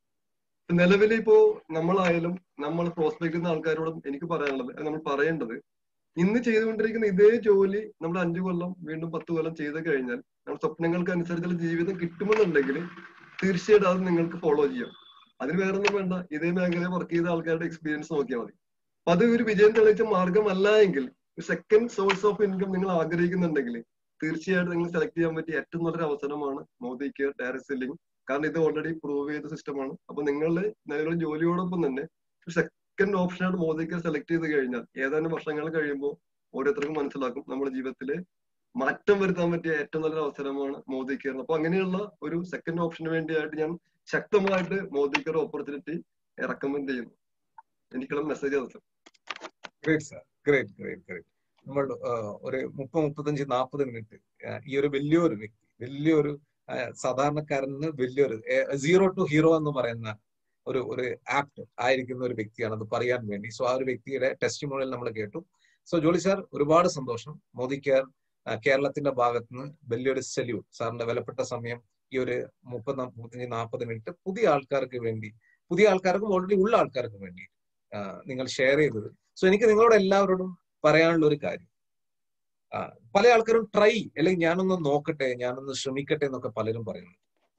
നിലവിൽ ഇപ്പോ നമ്മളായാലും നമ്മൾ പ്രോസ്പെക്ട് ചെയ്യുന്ന ആൾക്കാരോടും എനിക്ക് പറയാനുള്ളത് നമ്മൾ പറയേണ്ടത് ഇന്ന് ചെയ്തുകൊണ്ടിരിക്കുന്ന ഇതേ ജോലി നമ്മൾ അഞ്ചു കൊല്ലം വീണ്ടും പത്ത് കൊല്ലം ചെയ്ത് കഴിഞ്ഞാൽ നമ്മുടെ സ്വപ്നങ്ങൾക്ക് അനുസരിച്ചുള്ള ജീവിതം കിട്ടുമെന്നുണ്ടെങ്കിൽ തീർച്ചയായിട്ടും അത് നിങ്ങൾക്ക് ഫോളോ ചെയ്യാം അതിന് വേറെ ഒന്നും വേണ്ട ഇതേ മേഖലയിൽ വർക്ക് ചെയ്ത ആൾക്കാരുടെ എക്സ്പീരിയൻസ് നോക്കിയാൽ മതി അപ്പൊ അത് ഒരു വിജയം തെളിയിച്ച മാർഗമല്ല എങ്കിൽ സെക്കൻഡ് സോഴ്സ് ഓഫ് ഇൻകം നിങ്ങൾ ആഗ്രഹിക്കുന്നുണ്ടെങ്കിൽ തീർച്ചയായിട്ടും നിങ്ങൾ സെലക്ട് ചെയ്യാൻ പറ്റിയ ഏറ്റവും നല്ലൊരു അവസരമാണ് മോദി കെയർ ഡയറക്ട് സെല്ലിംഗ് കാരണം ഇത് ഓൾറെഡി പ്രൂവ് ചെയ്ത സിസ്റ്റമാണ് അപ്പൊ നിങ്ങളുടെ നിലവിലെ ജോലിയോടൊപ്പം തന്നെ സെക്കൻഡ് ഓപ്ഷനായിട്ട് മോദി കെയർ സെലക്ട് ചെയ്ത് കഴിഞ്ഞാൽ ഏതാനും വർഷങ്ങൾ കഴിയുമ്പോൾ ഓരോരുത്തർക്കും മനസ്സിലാക്കും നമ്മുടെ ജീവിതത്തില് മാറ്റം വരുത്താൻ പറ്റിയ ഏറ്റവും നല്ലൊരു അവസരമാണ് മോദി കെയർ അപ്പൊ അങ്ങനെയുള്ള ഒരു സെക്കൻഡ് ഓപ്ഷന് വേണ്ടിയായിട്ട് ഞാൻ ശക്തമായിട്ട് മോദി കെയർ ഓപ്പർച്യൂണിറ്റി റെക്കമെൻഡ് ചെയ്യുന്നു എനിക്കുള്ള മെസ്സേജ് അത് great sir great great great നമ്മൾ ഒരു മുപ്പത് മുപ്പത്തഞ്ച് നാൽപ്പത് മിനിറ്റ് ഈ ഒരു വലിയൊരു വ്യക്തി വലിയൊരു സാധാരണക്കാരന് വലിയൊരു സീറോ ടു ഹീറോ എന്ന് പറയുന്ന ഒരു ഒരു ആപ്റ്റ് ആയിരിക്കുന്ന ഒരു വ്യക്തിയാണ് അത് പറയാൻ വേണ്ടി സോ ആ ഒരു വ്യക്തിയുടെ ടെസ്റ്റ് മോഡൽ നമ്മൾ കേട്ടു സോ ജോളി സാർ ഒരുപാട് സന്തോഷം മോദി കെയർ കേരളത്തിന്റെ ഭാഗത്ത് നിന്ന് വലിയൊരു സല്യൂട്ട് സാറിന്റെ വിലപ്പെട്ട സമയം ഈ ഒരു മുപ്പത് മുപ്പത്തഞ്ച് നാൽപ്പത് മിനിറ്റ് പുതിയ ആൾക്കാർക്ക് വേണ്ടി പുതിയ ആൾക്കാർക്കും ഓൾറെഡി ഉള്ള ആൾക്കാർക്കും വേണ്ടി നിങ്ങൾ ഷെയർ ചെയ്തത് സോ എനിക്ക് നിങ്ങളോട് എല്ലാവരോടും പറയാനുള്ള ഒരു കാര്യം പല ആൾക്കാരും ട്രൈ അല്ലെങ്കിൽ ഞാനൊന്ന് നോക്കട്ടെ ഞാനൊന്ന് ശ്രമിക്കട്ടെ എന്നൊക്കെ പലരും പറയുന്നു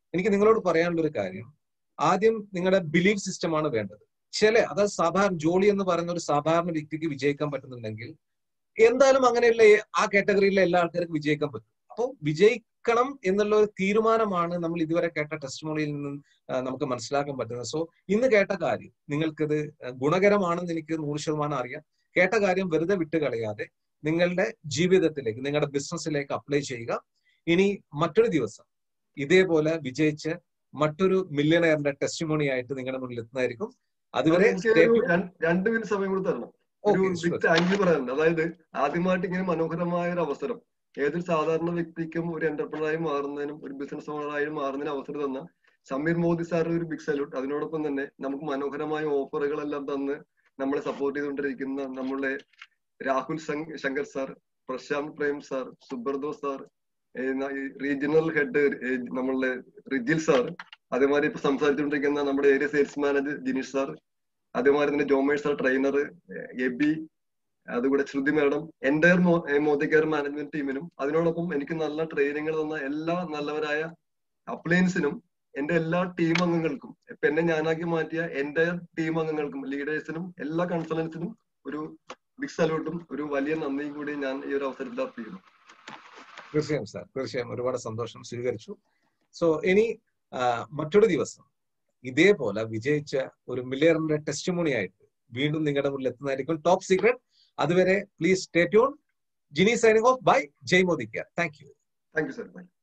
എനിക്ക് നിങ്ങളോട് പറയാനുള്ള ഒരു കാര്യം ആദ്യം നിങ്ങളുടെ ബിലീഫ് സിസ്റ്റമാണ് വേണ്ടത് ചില അതായത് സാധാരണ ജോളി എന്ന് പറയുന്ന ഒരു സാധാരണ വ്യക്തിക്ക് വിജയിക്കാൻ പറ്റുന്നുണ്ടെങ്കിൽ എന്തായാലും അങ്ങനെയുള്ള ആ കാറ്റഗറിയിലെ എല്ലാ ആൾക്കാർക്കും വിജയിക്കാൻ പറ്റും അപ്പോൾ വിജയിക്കണം എന്നുള്ള ഒരു തീരുമാനമാണ് നമ്മൾ ഇതുവരെ കേട്ട ടെസ്റ്റിമോണിയിൽ നിന്നും നമുക്ക് മനസ്സിലാക്കാൻ പറ്റുന്നത് സോ ഇന്ന് കേട്ട കാര്യം നിങ്ങൾക്കിത് ഗുണകരമാണെന്ന് എനിക്ക് നൂറ് ശതമാനം അറിയാം കേട്ട കാര്യം വെറുതെ വിട്ട് കളയാതെ നിങ്ങളുടെ ജീവിതത്തിലേക്ക് നിങ്ങളുടെ ബിസിനസ്സിലേക്ക് അപ്ലൈ ചെയ്യുക ഇനി മറ്റൊരു ദിവസം ഇതേപോലെ വിജയിച്ച് മറ്റൊരു മില്യണയറിന്റെ ടെസ്റ്റിമോണി ആയിട്ട് നിങ്ങളുടെ മുന്നിൽ എത്തുന്നതായിരിക്കും അതുവരെ രണ്ട് മിനിറ്റ് സമയം കൂടി തരണം ഒരു ബിഗ് താങ്ക് യു പറയാനുണ്ട് അതായത് ആദ്യമായിട്ട് ഇങ്ങനെ മനോഹരമായ ഒരു അവസരം ഏതൊരു സാധാരണ വ്യക്തിക്കും ഒരു എന്റർപ്രണറായി മാറുന്നതിനും ഒരു ബിസിനസ് ഓണറായി മാറുന്നതിനും അവസരം തന്ന സമീർ മോദി സാറിന് ഒരു ബിഗ് സല്യൂട്ട് അതിനോടൊപ്പം തന്നെ നമുക്ക് മനോഹരമായ ഓഫറുകളെല്ലാം തന്ന് നമ്മളെ സപ്പോർട്ട് ചെയ്തുകൊണ്ടിരിക്കുന്ന നമ്മളുടെ Rahul Shankar sir Prashanth Prem sir Subrato sir regional head നമ്മളുടെ റിജിൽ സാർ അതേമാതിരി ഇപ്പൊ സംസാരിച്ചുകൊണ്ടിരിക്കുന്ന നമ്മുടെ area sales manager Jineesh sir അതേമാതിരി തന്നെ ജോമേഷ് സാർ ട്രെയിനർ എബി അതുകൂടെ Shruti madam entire Modicare management ടീമിനും അതിനോടൊപ്പം എനിക്ക് നല്ല ട്രെയിനിങ്ങൾ തന്ന എല്ലാ നല്ലവരായ അപ്ലയൻസിനും എന്റെ എല്ലാ ടീം അംഗങ്ങൾക്കും ഇപ്പൊ എന്നെ ഞാനാക്കി മാറ്റിയ എൻ്റയർ ടീം അംഗങ്ങൾക്കും ലീഡേഴ്സിനും എല്ലാ കൺസൾട്ടൻസിനും ഒരു ബിഗ് സല്യൂട്ടും ഒരു വലിയ നന്ദിയും കൂടി ഞാൻ ഈ ഒരു അവസരത്തിൽ അർപ്പിക്കുന്നു തീർച്ചയായും സാർ തീർച്ചയായും ഒരുപാട് സന്തോഷം സ്വീകരിച്ചു സോ ഇനി മറ്റൊരു ദിവസം ഇതേപോലെ വിജയിച്ച ഒരു മില്ലിയറിന്റെ ടെസ്റ്റിമോണി ആയിട്ട് വീണ്ടും നിങ്ങളുടെ മുന്നിൽ എത്തുന്നതായിരിക്കും ടോപ്പ് സീക്രട്ട് അതുവരെ please stay tune Jini signing off bye Jai മോദിക്ക thank you thank you sir by